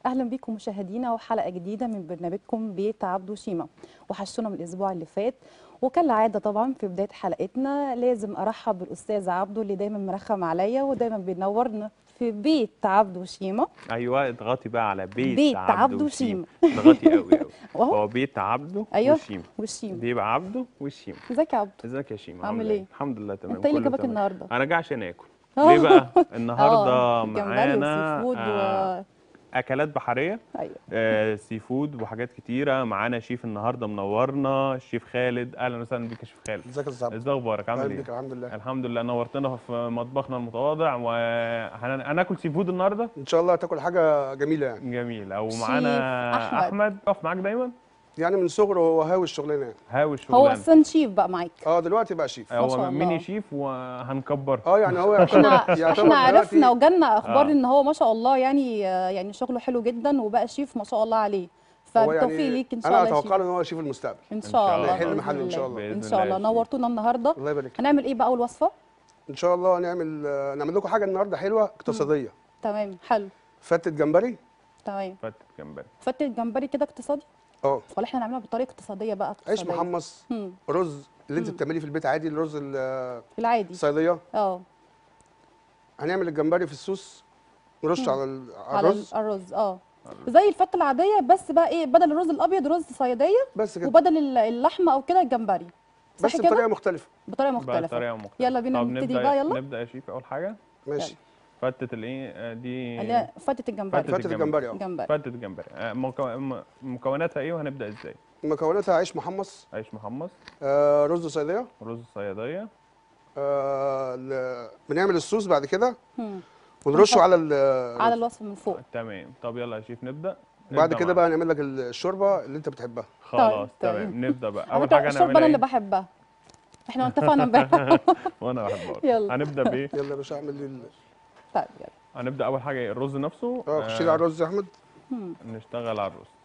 اهلا بيكم مشاهدينا وحلقه جديده من برنامجكم بيت عبدو شيما وحشتونا من الاسبوع اللي فات وكالعاده طبعا في بدايه حلقتنا لازم ارحب بالاستاذ عبدو اللي دايما مرخم عليا ودايما بينورنا في بيت عبدو شيما ايوه اضغطي بقى على بيت, بيت عبده عبده وشيما اضغطي قوي قوي وهو هو بيت عبده ايوه وشيما والشيما بيبقى عبده وشيما ازيك يا عبدو ازيك يا شيما عامل عاملة إيه؟ الحمد لله تمام انت ايه اللي كله جابك تمام. النهارده انا جاي عشان اكل ليه بقى النهارده آه، جمبري معانا وسي فود آه و... اكلات بحريه ايوه آه سي فود وحاجات كتيره معانا شيف النهارده منورنا الشيف خالد اهلا وسهلا بيك يا شيف خالد ازيك يا استاذ عبد ازي اخبارك عامل اهلا ايه بيك الحمد لله الحمد لله نورتنا في مطبخنا المتواضع وهناكل سي فود النهارده ان شاء الله هتاكل حاجه جميله يعني جميل او شيف معانا أحمد. احمد اقف معاك دايما يعني من صغره هو هاوي الشغلانه يعني هاوي هو الشغلانه اصلا شيف بقى معاك اه دلوقتي بقى شيف ما شاء هو الله. ميني شيف وهنكبر اه يعني هو يعتبر احنا يعتبر احنا عرفنا دلوقتي- وجالنا اخبار آه. ان هو ما شاء الله يعني آه، يعني شغله حلو جدا وبقى شيف ما شاء الله عليه هو فبالتوفيق يعني ليك ان شاء انا الله يا اتوقع شيف. له ان هو شيف المستقبل ان شاء شاء الله. الله هيحل بإذن محله إن شاء الله. الله. ان بإذن شاء الله الله يا شيف. نورتونا النهارده الله يبارك لك. هنعمل ايه بقى اول وصفه ان شاء الله نعمل آه، نعمل لكم حاجه النهارده حلوه اقتصاديه تمام حلو فتة جمبري تمام فتت جمبري فتة جمبري كده اقتصادي اه ولا احنا نعملها بطريقه اقتصاديه بقى عيش اقتصادية؟ محمص مم. رز اللي انت مم. بتعمليه في البيت عادي الرز ال- آه، العادي الصيديه اه هنعمل الجمبري في الصوص نرش مم. على ال- على على الرز الرز اه زي الفته العاديه بس بقى ايه بدل الرز الابيض رز صياديه بس كده وبدل ال- اللحمه او كده الجمبري صح بس كده بطريقه مختلفه بطريقه بقى مختلفه طريقه مختلفه يلا بينا طب نبتدي نبدأ بقى يلا نبدا يا شيف اول حاجه ماشي فتت الايه آه، دي اللي هي فتة الجمبري فتة فتة الجمبري اه جمبري فتت جمبري آه، مكو- م- مكوناتها ايه وهنبدا ازاي مكوناتها عيش محمص عيش محمص آه رز صيديه رز صياديه آه ل- بنعمل الصوص بعد كده مم. ونرشه على ال- على الوصف من فوق تمام طب يلا يا شيف نبدا بعد نبدأ كده معاك. بقى نعمل لك الشوربه اللي انت بتحبها خلاص طيب، تمام نبدا بقى على اول فكرة حاجه الشوربه هنعملها انا اللي ايه بحبها احنا اتفقنا امبارح وانا بحبها يلا. هنبدا بايه يلا يا باشا اعمل لي ال- طيب يلا هنبدا اول حاجه إيه؟ الرز نفسه اه خش لي على الرز يا احمد مم. نشتغل على الرز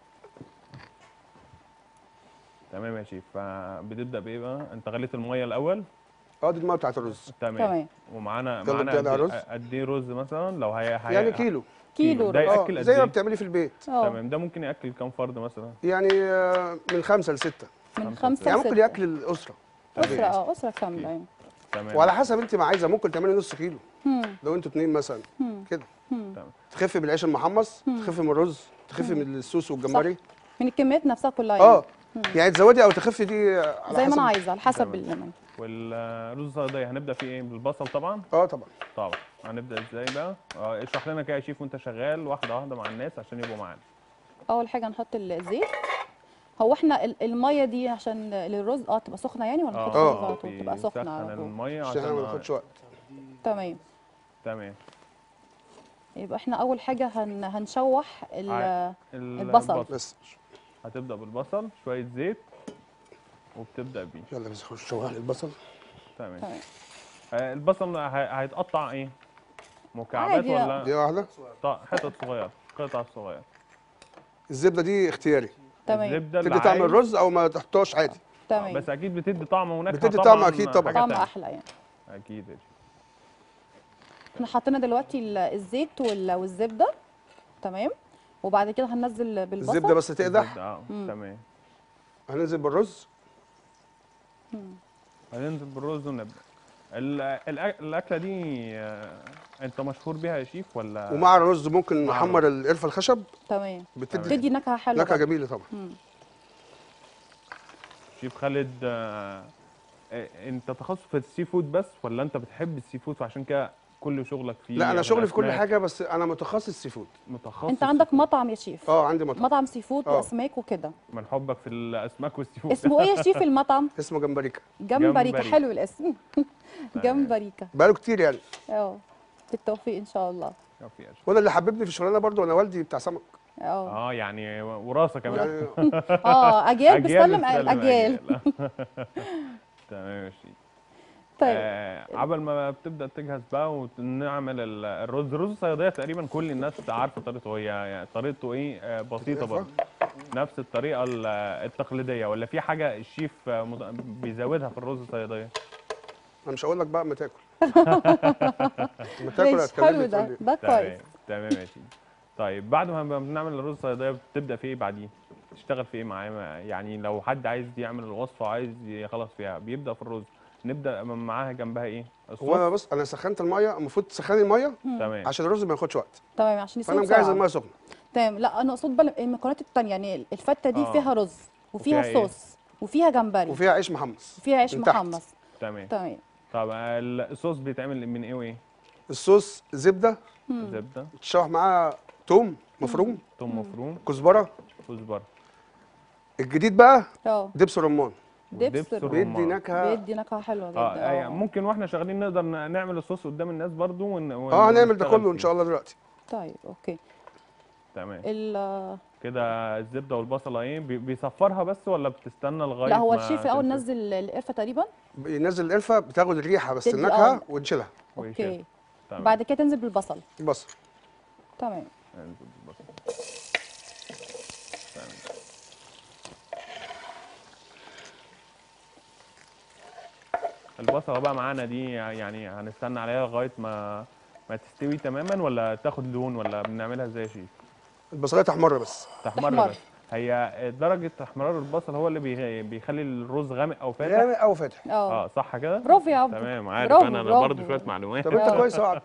تمام يا شيف فبتبدا بايه بقى انت غليت الميه الاول اه دي الميه بتاعت الرز تمام تمام ومعانا يلا معانا ابتدي على قد الرز. قد ايه رز مثلا لو هي, هي يعني كيلو كيلو ده رز ياكل اه قد زي ما ايه بتعملي في البيت اه تمام ده ممكن ياكل كام فرد مثلا يعني آه من خمسه لسته من خمسة خمسة يعني لستة ممكن ياكل الاسره أسرة اه أسرة كاملة يعني تمام وعلى حسب انت ما عايزه ممكن تعملي نص كيلو مم. لو انتوا اتنين مثلا مم. كده مم. تخفي بالعيش المحمص تخفي من الرز تخفي من الصوص والجمبري من الكميات نفسها كلها يعني اه يعني تزودي او تخفي دي على زي ما حسب انا عايزه على حسب تمام. الليمون والرز الصياديه هنبدا فيه ايه بالبصل طبعا اه طبعا طبعا هنبدا ازاي بقى اه اشرح لنا كده يا شيف وانت شغال واحده واحده مع الناس عشان يبقوا معانا اول حاجه نحط الزيت هو احنا ال- الميه دي عشان للرز اه تبقى سخنه يعني ولا نحط آه. الرز على طول تبقى سخنه على بيسخن طول الميه عشان احنا ما عشان ناخدش وقت تمام تمام يبقى احنا اول حاجه هن هنشوح ال- عادي. البصل. بس هتبدا بالبصل شويه زيت وبتبدا بيه يلا بس خش شوح لي البصل تمام تمام آه، البصل ه- هيتقطع ايه مكعبات عادي، لا. ولا دي واحده ط- حتت صغيره قطع صغيره الزبده دي اختياري تمام الزبده تدي طعم العادي- الرز او ما تحطهاش عادي تمام بس اكيد بتدي طعم ونكهه بتدي طبعاً طعم أكيد طبعاً. حاجة طعم تانية. احلى يعني اكيد يا شيف. احنا حطينا دلوقتي ال- الزيت وال- والزبده تمام وبعد كده هننزل بالبصل الزبده بس تقدح الزبدة، اه تمام هننزل بالرز هننزل بالرز ونبدا ال- الأ- الاكله دي آه، انت مشهور بيها يا شيف ولا ومع الرز ممكن مع نحمر القرفه الخشب تمام بتدي تدي نكهه حلوه نكهه برضه. جميله طبعا شيف خالد آه، آه، انت تخصص في السي فود بس ولا انت بتحب السي فود فعشان كده كل شغلك فيه لا انا أو شغلي في كل الأسماك؟ حاجه بس انا متخصص سي فود متخصص انت عندك مطعم يا شيف اه عندي مطعم مطعم سي فود آه. واسماك وكده من حبك في الاسماك والسي فود اسمه ايه يا شيف المطعم اسمه جمبريكا جمبريكا جمبري. حلو الاسم جمبريكا بقاله كتير يعني اه بالتوفيق ان شاء الله كافي يا شيف. وانا اللي حببني في الشغلانه برضو انا والدي بتاع سمك اه اه يعني وراثه كمان يعني اه اجيال بتسلم بتسلم اجيال تمام يا شيف طيب آه قبل ما بتبدا تجهز بقى ونعمل ال- الرز الرز الصياديه تقريبا كل الناس عارفه طريقته هي يعني طريقته ايه آه بسيطه برضه نفس الطريقه ال- التقليديه ولا في حاجه الشيف آه، مض- بيزودها في الرز الصياديه انا مش هقول لك بقى اما تاكل اما تاكل ماشي هتكلمني حلو تقول ده لي ده تمام كويس تمام يا شيف طيب بعد ما بنعمل الرز الصياديه بتبدا في ايه بعديه تشتغل في ايه معاه ما- يعني لو حد عايز يعمل الوصفه وعايز يخلص فيها بيبدا في الرز نبدا من معاها جنبها ايه هو الصوص انا بص انا سخنت الميه المفروض تسخني الميه تمام عشان الرز ما ياخدش وقت تمام عشان يستوي فانا مجهز بسرعه الميه سخنه تمام لا انا اقصد بقى المكونات التانية يعني الفته دي آه. فيها رز وفيها وفيها إيه؟ صوص وفيها جمبري وفيها عيش محمص وفيها عيش من تحت. محمص تمام تمام طب ال- الصوص بيتعمل من ايه وايه الصوص زبده زبده تشوح معاها توم مفروم ثوم مفروم كزبره كزبره الجديد بقى اه دبس رمان دبس ودبس الرز. بيدي رمان. نكهه بيدي نكهه حلوه جدا اه أي- اه ممكن واحنا شغالين نقدر ن- نعمل الصوص قدام الناس برضو ون... ون... اه هنعمل ده ونشتغل كله ان فيه. شاء الله دلوقتي طيب اوكي تمام ال- كده الزبده والبصله ايه بي- بيصفرها بس ولا بتستنى لغايه لا هو ما الشيف اول تنزل؟ نزل القرفه تقريبا ينزل القرفه بتاخد الريحه بس تدي النكهه آه. ونشيلها ويشيل. اوكي تمام بعد كده تنزل بالبصل البصل تمام انزل بالبصل. تمام. البصله بقى معانا دي يعني هنستنى عليها لغايه ما ما تستوي تماما ولا تاخد لون ولا بنعملها ازاي يا شيف البصليه تحمر بس تحمر تحمر. بس هي درجه احمرار البصل هو اللي بيغ- بيخلي الرز غامق او فاتح غامق او فاتح اه اه صح كده برافو يا عبد تمام عارف برافو، انا انا برافو. برضه شويه معلومات طب انت آه. كويس يا عبد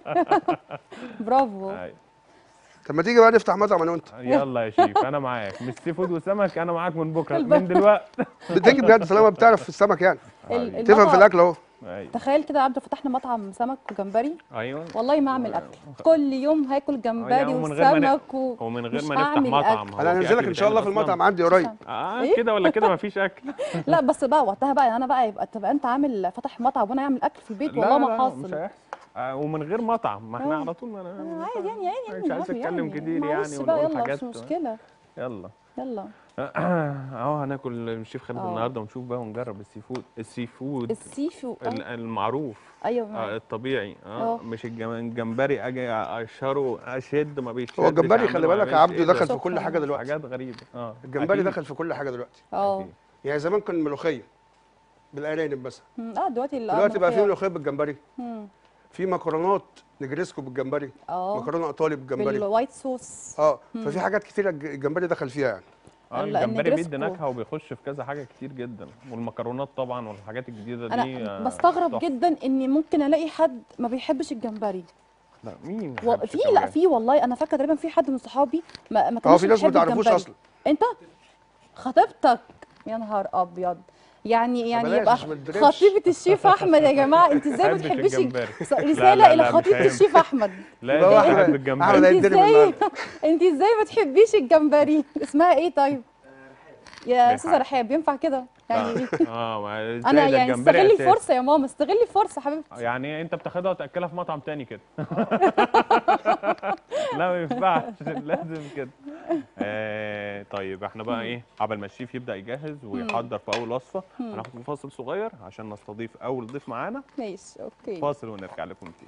برافو أيوة. طب ما تيجي بقى نفتح مطعم انا وانت يلا يا شيف انا معاك مش سي فود وسمك انا معاك من بكره البقرة. من دلوقتي بتيجي بجد طالما بتعرف في السمك يعني ال- تفهم في المطعم- الاكل اهو ايوه تخيل كده يا عبد فتحنا مطعم سمك وجمبري ايوه والله ما اعمل اكل كل يوم هاكل جمبري ومن غير ما ن- وسمك و... هو من غير مش ما نفتح هعمل مطعم أكل. هو انا في هنزلك أكل ان شاء الله في بيتعمل المطعم أصلاً؟ عندي قريب اه إيه؟ كده ولا كده مفيش اكل لا بس بقى وقتها بقى انا بقى يبقى تبقى انت عامل فتح مطعم وانا اعمل اكل في البيت لا والله لا ما لا، حاصل مش هيحصل آه ومن غير مطعم ما احنا آه. على طول ما آه، عادي يعني يعني مش عايز يعني اتكلم كتير معلش يعني بقى ونقول يلا حاجات مش مشكله يلا يلا اهو هناكل الشيف خالد آه. النهارده ونشوف بقى ونجرب السي فود السي فود السي فو ال- آه. المعروف ايوه آه معاك. الطبيعي اه آه. مش الجم- الجمبري اجي اقشره اشد ما بيشدش هو الجمبري أعمله خلي ما بالك يا يعملش. عبده إيه ده؟ دخل في شكراً. كل حاجه دلوقتي حاجات غريبه اه الجمبري أكيد. دخل في كل حاجه دلوقتي اه أكيد. يعني زمان كان ملوخيه بالارانب مثلا مم، اه دلوقتي ال- دلوقتي بقى في الملوخية. ملوخيه بالجمبري مم. في مكرونات نجريسكو بالجمبري اه مكرونه ايطالي بالجمبري بالوايت صوص اه ففي حاجات كتيره الج- الجمبري دخل فيها يعني اه ال- الجمبري بيدي النجرسكو. نكهه وبيخش في كذا حاجه كتير جدا والمكرونات طبعا والحاجات الجديده دي انا آه، بستغرب تحفة. جدا اني ممكن الاقي حد ما بيحبش الجمبري لا مين و... محبش في لا الجمبري؟ في والله انا فاكره تقريبا في حد من صحابي ما, ما اه كانش في ناس ما بيحب تعرفوش الجمبري. اصلا انت خطيبتك يا نهار ابيض يعني يعني بلاش يبقى عشان ما تدربش. خطيبه الشيف احمد يا جماعه انت ازاي ما محبش بتحبيش الجمبري. س- لا، رساله لا، الى مش خطيبه هينفع. الشيف احمد لا هو ده أحمد- بحب أحمد الجمبري هيتضرب انت ازاي النهاردة. انت ازاي ما تحبيش الجمبري اسمها ايه طيب يا استاذه رحاب. رحاب ينفع كده يعني ايه اه ما إزاي انا ده يعني الجمبري استغلي أساسي. الفرصه يا ماما استغلي الفرصه حبيبتي يعني انت بتاخدها وتاكلها في مطعم تاني كده لا ما ينفعش لازم كده آه طيب احنا بقى ايه قبل ما الشيف يبدا يجهز ويحضر في اول وصفه هناخد فاصل صغير عشان نستضيف اول ضيف معانا ماشي اوكي فاصل ونرجع لكم تاني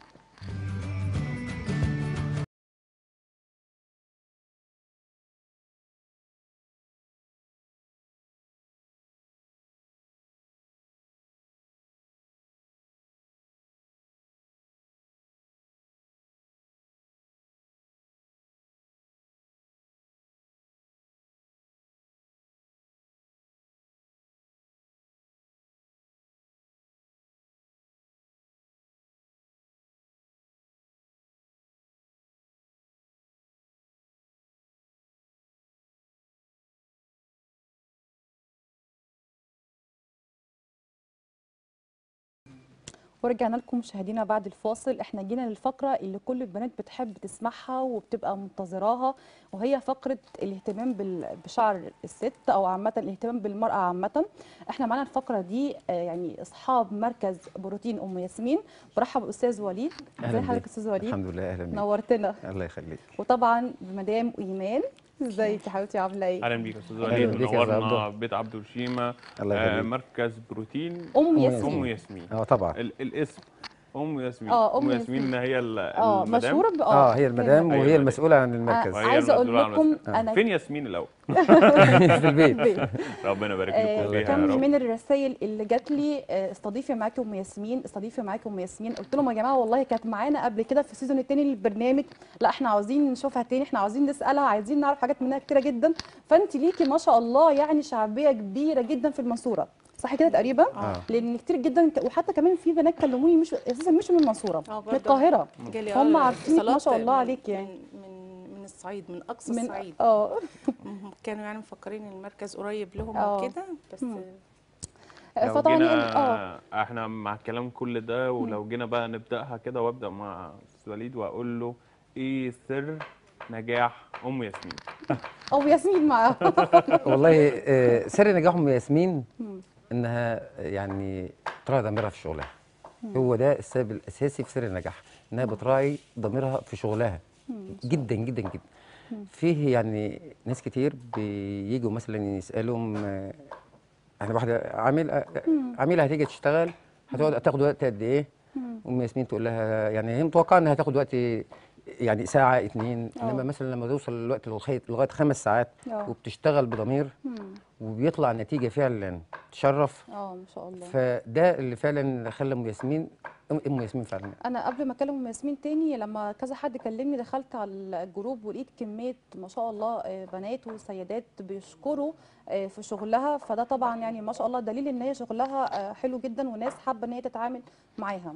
ورجعنا لكم مشاهدينا بعد الفاصل احنا جينا للفقره اللي كل البنات بتحب تسمعها وبتبقى منتظراها وهي فقره الاهتمام بال- بشعر الست او عامه الاهتمام بالمراه عامه احنا معانا الفقره دي آه، يعني اصحاب مركز بروتين ام ياسمين برحب باستاذ وليد أهلاً ازي بيك. حضرتك يا استاذ وليد الحمد لله اهلا بيك نورتنا الله يخليك وطبعا بمدام ايمان ازيك يا حبيبتي عامله ايه اهلا بيك يا استاذ أهلاً وليد بيك يا أستاذ منورنا عبده. بيت عبد الشيمه الله آه يخليك مركز بروتين ام أم ياسمين ام ياسمين اه طبعا ال- الاسم ام ياسمين آه، أم ام ياسمين ياسمين. هي ال- اه المدام مشهوره ب اه هي المدام أيوة، وهي المدام. المسؤوله عن المركز وهي عايزه اقول المسؤولة عن لكم المسألة. انا فين ياسمين الاول في البيت البيت. ربنا يبارك آه، لكم فيها كان يا رب من الرسائل اللي جات لي آه، استضيفي معاكي ام ياسمين استضيفي معاكي ام ياسمين قلت لهم يا جماعه والله كانت معانا قبل كده في السيزون الثاني للبرنامج لا احنا عاوزين نشوفها تاني احنا عاوزين نسالها عايزين نعرف حاجات منها كتيره جدا فانت ليكي ما شاء الله يعني شعبيه كبيره جدا في المنصوره صح كده تقريبا آه. لان كتير جدا ك- وحتى كمان في بنات كلموني مش اساسا مش من المنصوره آه، من برضه. القاهره جالي هم آه عارفينك ما شاء اتصالات الله من- عليك يعني. من من من الصعيد من اقصى من الصعيد اه مهم. كانوا يعني مفكرين ان المركز قريب لهم آه. وكده بس مم. لو فطبعا جينا يعني اه احنا مع الكلام كل ده ولو جينا بقى نبداها كده وابدا مع استاذ وليد واقول له ايه سر نجاح ام ياسمين او ياسمين معاها والله آه، سر نجاح ام ياسمين انها يعني تراعي ضميرها في شغلها هو ده السبب الاساسي في سر النجاح انها بتراعي ضميرها في شغلها جدا جدا جدا فيه يعني ناس كتير بييجوا مثلا يسالهم آه، احنا واحده عامل آه، عميله هتيجي تشتغل هتقعد هتاخد وقت قد ايه ام ياسمين تقول لها يعني هي متوقعه انها هتاخد وقت يعني ساعه اتنين آه. انما مثلا لما توصل الوقت لغايه لغايه خمس ساعات آه. وبتشتغل بضمير وبيطلع نتيجه فعلا تشرف اه ما شاء الله فده اللي فعلا خلى ام ياسمين ام أم ياسمين فعلا انا قبل ما اكلم ام ياسمين تاني لما كذا حد كلمني دخلت على الجروب ولقيت كميه ما شاء الله آه، بنات وسيدات بيشكروا آه، في شغلها فده طبعا يعني ما شاء الله دليل ان هي شغلها آه، حلو جدا وناس حابه ان هي تتعامل معاها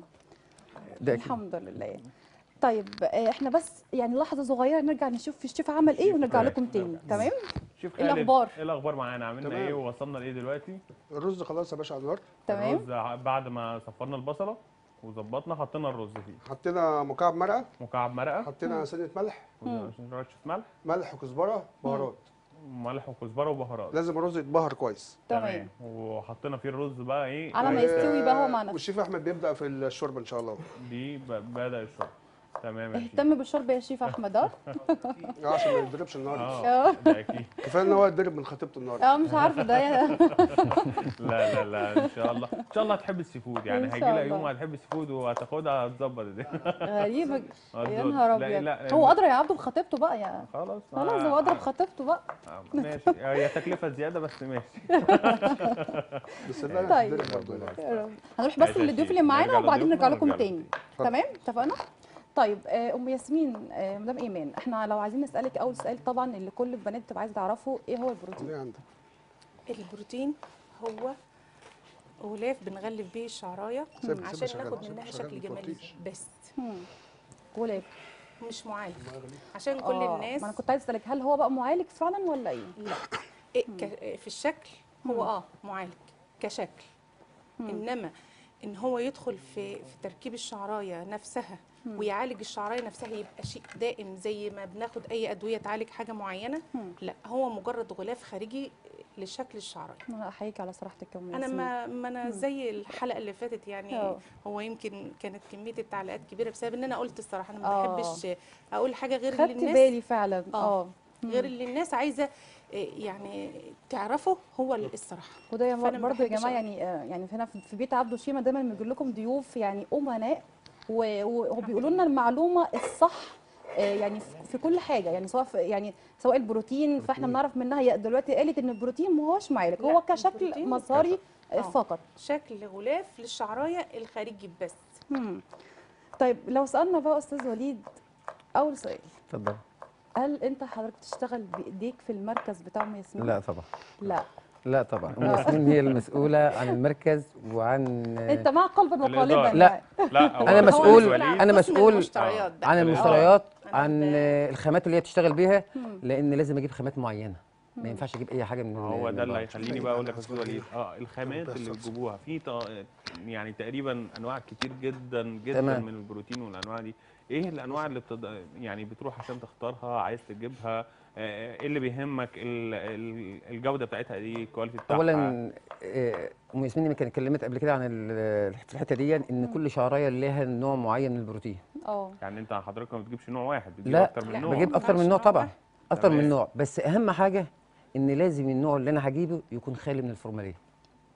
ده أكيد. الحمد لله طيب آه، احنا بس يعني لحظه صغيره نرجع نشوف الشيف عمل ايه ونرجع لكم تاني تمام شوف إيه خالد، الأخبار؟ ايه الاخبار معانا عملنا تمام. ايه ووصلنا لايه دلوقتي الرز خلاص يا باشا على النار تمام الرز ع- بعد ما صفرنا البصله وظبطنا حطينا الرز فيه حطينا مكعب مرقه مكعب مرقه حطينا سنه ملح رشه ملح ملح وكزبره بهارات ملح وكزبره وبهارات لازم الرز يتبهر كويس تمام وحطينا فيه الرز بقى ايه على ما إيه، يستوي بقى هو مع نفسه والشيف احمد بيبدا في الشوربه ان شاء الله دي ب- بدا الشرب تمام يا شيخ. اهتم بالشرب يا شيف احمد اه آه، عشان ما يتضربش النهارده اه ده اكيد كفايه ان هو يتضرب من خطيبته النهارده اه مش عارفه ده يا- لا لا لا ان شاء الله ان شاء الله هتحب السي فود يعني إن هيجي شاء لها الله. يوم هتحب السي فود وهتاخدها هتظبط الدنيا غريبه يا هتظبط. نهار لا، ابيض لا، هو ادرى يا عبده بخطيبته بقى يا خلاص خلاص آه، هو ادرى آه، بخطيبته بقى آه، ماشي هي تكلفه زياده بس ماشي بس لا طيب. هتتضرب برضه النهاردة. يا رب. هنروح ماشي بس يا للضيوف شيخ. اللي معانا نرجع وبعدين لضيوفنا نرجع لكم ونرجع تاني اتفضل. تمام اتفقنا طيب آه، ام ياسمين آه، مدام ايمان احنا لو عايزين نسالك اول سؤال طبعا اللي كل البنات بتبقى عايزه تعرفه ايه هو البروتين ليه عندك البروتين هو غلاف بنغلف بيه الشعرايه سيب- سيب عشان شغال، ناخد سيب منها شغال، شكل ما جمالي توطيش. بس مم. غلاف مش معالج عشان كل آه، الناس ما انا كنت عايزه اسالك هل هو بقى معالج فعلا ولا ايه لا إيه ك- في الشكل هو اه معالج كشكل انما ان هو يدخل في في تركيب الشعرايه نفسها ويعالج الشعرايه نفسها يبقى شيء دائم زي ما بناخد اي ادويه تعالج حاجه معينه لا هو مجرد غلاف خارجي لشكل الشعرايه انا احييك على صراحتك يا ام انا ياسمين ما ما انا زي الحلقه اللي فاتت يعني آه. هو يمكن كانت كميه التعليقات كبيره بسبب ان انا قلت الصراحه انا آه. ما بحبش اقول حاجه غير اللي خدت الناس بالي فعلا آه. اه غير اللي الناس عايزه إيه، يعني تعرفه هو الصراحه وده يا فأنا ما برضه يا بحبش جماعه أقول. يعني آه، يعني هنا في في بيت عبده شيما دايما بيجي لكم ضيوف يعني امناء و- و- وبيقولوا لنا المعلومه الصح آه، يعني في- في كل حاجه يعني سواء في يعني سواء البروتين فاحنا بنعرف منها هي دلوقتي قالت ان البروتين ما هوش معالج لا، هو كشكل البروتين مظهري آه، آه. فقط شكل غلاف للشعرايه الخارجي بس مم. طيب لو سالنا بقى استاذ وليد اول سؤال اتفضل هل انت حضرتك بتشتغل بايديك في المركز بتاع ام ياسمين لا طبعا لا لا طبعا ام آه. ياسمين هي المسؤوله عن المركز وعن انت مع قلبا وقالبا الإدارة. لا. لا هو انا هو مسؤول أستاذ وليد انا قسم مسؤول المشتريات بقى. عن آه. المشتريات أنا عن ب- آه، الخامات اللي هي بتشتغل بيها لان لازم اجيب خامات معينه ما ينفعش اجيب اي حاجه من هو من ده اللي بره. هيخليني بقى اقول لك يا استاذ وليد اه الخامات اللي بتجيبوها في ط- يعني تقريبا انواع كتير جدا جدا تمام. من البروتين والانواع دي ايه الانواع اللي بتد... يعني بتروح عشان تختارها عايز تجيبها آه، ايه اللي بيهمك ال... ال- الجوده بتاعتها دي الكواليتي بتاعها اولا آه، ام ياسمين كانت اتكلمت قبل كده عن ال- في الحته دي ان كل شعرايه لها نوع معين من البروتين اه يعني انت حضرتك ما بتجيبش نوع واحد بتجيب لا اكتر من لا، نوع بجيب اكتر من ينفعش نوع نوع طبعا واحد. اكتر من تمام. نوع بس اهم حاجه ان لازم النوع اللي انا هجيبه يكون خالي من الفورمالين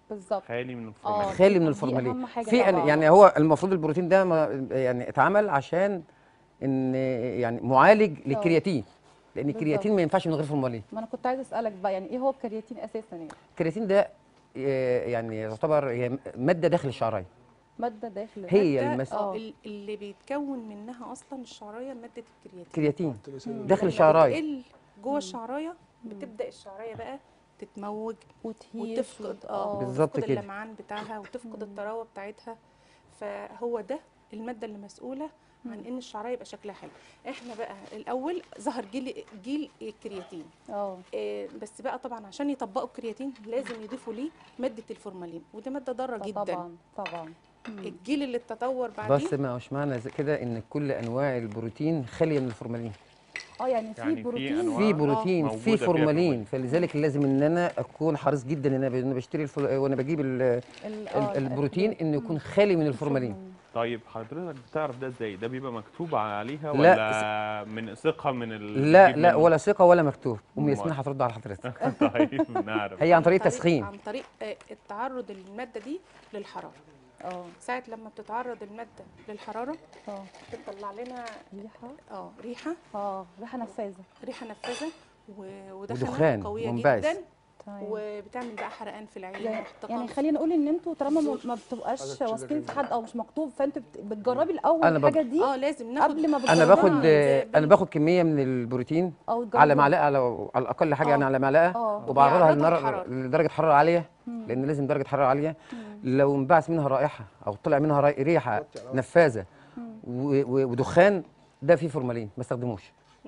بالظبط خالي من اه الفورمالين خالي من دي الفورمالين أهم حاجة في طبعاً. يعني هو المفروض البروتين ده ما يعني اتعمل عشان ان يعني معالج للكرياتين لان بالظبط. الكرياتين ما ينفعش من غير فورمالين ما انا كنت عايزه اسالك بقى يعني ايه هو الكرياتين اساسا يعني الكرياتين ده آه، يعني يعتبر هي ماده داخل الشعرايه ماده داخل هي مادة- المس... اه آه. ال- اللي بيتكون منها اصلا الشعرايه ماده الكرياتين كرياتين كرياتين. داخل لما الشعرايه بتقل جوه الشعرايه بتبدا الشعرايه بقى تتموج وتهيش وتفقد اه بالظبط تفقد كده. اللمعان بتاعها وتفقد الطراوه بتاعتها فهو ده الماده اللي مسؤوله عن ان الشعرايه يبقى شكلها حلو احنا بقى الاول ظهر جيل جيل الكرياتين اه إيه، بس بقى طبعا عشان يطبقوا الكرياتين لازم يضيفوا ليه ماده الفورمالين وده ماده ضاره جدا طبعا طبعا الجيل اللي تطور بس بعديه ما مش معنى زي كده ان كل انواع البروتين خاليه من الفورمالين اه يعني في يعني في بروتين أنواع في آه، بروتين موجودة في فيها فورمالين فلذلك لازم ان انا اكون حريص جدا ان انا ب- أنا بشتري الفل... وانا بجيب ال... ال- ال- آه، البروتين انه يكون خالي من الفورمالين طيب حضرتك بتعرف ده ازاي ده بيبقى مكتوب عليها لا، ولا من ثقه من ال لا بتجيب لا منه؟ ولا ثقه ولا مكتوب ام أمال. ياسمين هترد على حضرتك طيب نعرف هي عن طريق طريق- تسخين عن طريق آه، التعرض الماده دي للحراره اه ساعه لما بتتعرض الماده للحراره اه بتطلع لنا ريحه اه ريحه اه ريحه نفاذه ريحه نفاذه و- ودخنه ودخان قويه منبعث. جدا تمام وبتعمل بقى حرقان في العين يعني واحتقان يعني خلينا نقول ان انتوا طالما ما- ما بتبقاش واثقين في حد او مش مكتوب فانتوا بت- بتجربي الاول أنا الحاجه دي اه لازم ناخد قبل ما انا بتجربها باخد زي انا بال- باخد كميه من البروتين او تجربوها. على معلقه على على الاقل حاجه آه. يعني على معلقه اه وبعرضها وبيعرضها لنار للحرارة. لدرجه حراره عاليه لان لازم درجه حراره عاليه لو انبعث منها رائحه او طلع منها رائ- ريحه نفاذه و- و- ودخان ده فيه فورمالين ما استخدموش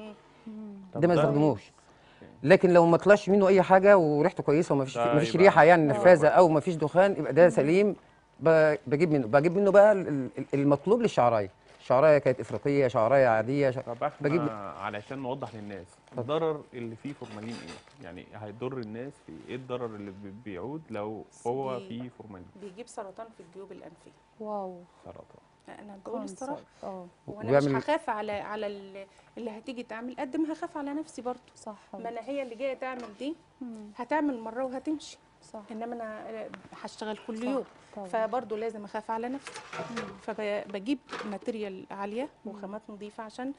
طب ده ما ده- استخدموش لكن لو ما طلعش منه اي حاجه وريحته كويسه وما فيش ده ما فيش يبقى- ريحه يعني يبقى نفاذه كويس. او ما فيش دخان يبقى ده سليم ب- بجيب منه بجيب منه بقى ال- ال- المطلوب للشعرايه شعرايه كانت افريقيه شعرايه عاديه شع... طب احنا بجيب- علشان نوضح للناس الضرر اللي فيه فورمالين ايه؟ يعني هيضر الناس في ايه الضرر اللي بي- بيعود لو هو بي- فيه فورمالين؟ بيجيب سرطان في الجيوب الانفيه واو سرطان انا بقول الصراحه اه وانا مش وبيعمل- هخاف على على ال- اللي هتيجي تعمل قد ما هخاف على نفسي برضو صح ما انا هي اللي جايه تعمل دي مم. هتعمل مره وهتمشي صح انما انا هشتغل كل صح، يوم طبعا. فبرضه لازم اخاف على نفسي فبجيب ماتيريال عاليه وخامات نظيفه عشان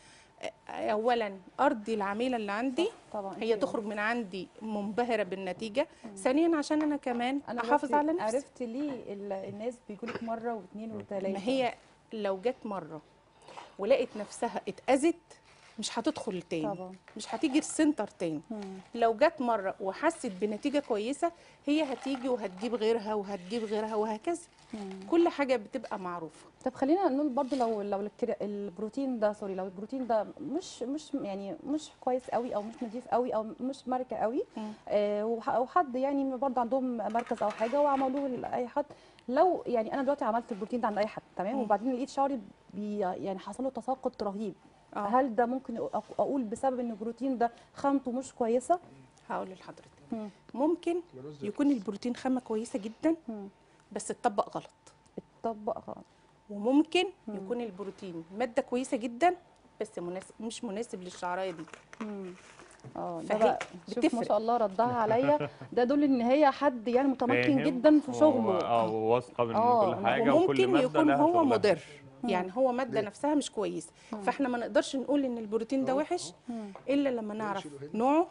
اولا ارضي العميله اللي عندي طبعا هي أنت- تخرج من عندي منبهره بالنتيجه ثانيا عشان انا كمان انا احافظ عرفت- على نفسي عرفت ليه ال- الناس بيقولوا لك مره واثنين وثلاثه ما هي لو جت مره ولقت نفسها اتاذت مش هتدخل تاني طبعا مش هتيجي السنتر تاني مم. لو جت مره وحست بنتيجه كويسه هي هتيجي وهتجيب غيرها وهتجيب غيرها وهكذا مم. كل حاجه بتبقى معروفه طب خلينا نقول برضو لو لو الكري- البروتين ده سوري لو البروتين ده مش مش يعني مش كويس قوي او مش نظيف قوي او مش ماركه قوي مم. آه وح- وحد يعني برضو عندهم مركز او حاجه وعملوه لاي حد لو يعني انا دلوقتي عملت البروتين ده عند اي حد تمام مم. وبعدين لقيت شعري بي يعني حصل له تساقط رهيب اه هل ده ممكن أ- اقول بسبب ان البروتين ده خامته مش كويسه هقول لحضرتك مم. ممكن يكون البروتين خامه كويسه جدا مم. بس اتطبق غلط اتطبق غلط وممكن يكون البروتين ماده كويسه جدا بس مناسب مش مناسب للشعرايه دي مم. اه ده فهي بقى شوف ما بتفرق. شاء الله ردها عليا ده دول ان هي حد يعني متمكن فاهم جدا في و- شغله اه وواثقه من آه، كل حاجه وكل وممكن ماده يكون لها هو شغلها. مضر يعني هو ماده نفسها مش كويسه فاحنا ما نقدرش نقول ان البروتين ده وحش الا لما نعرف نوعه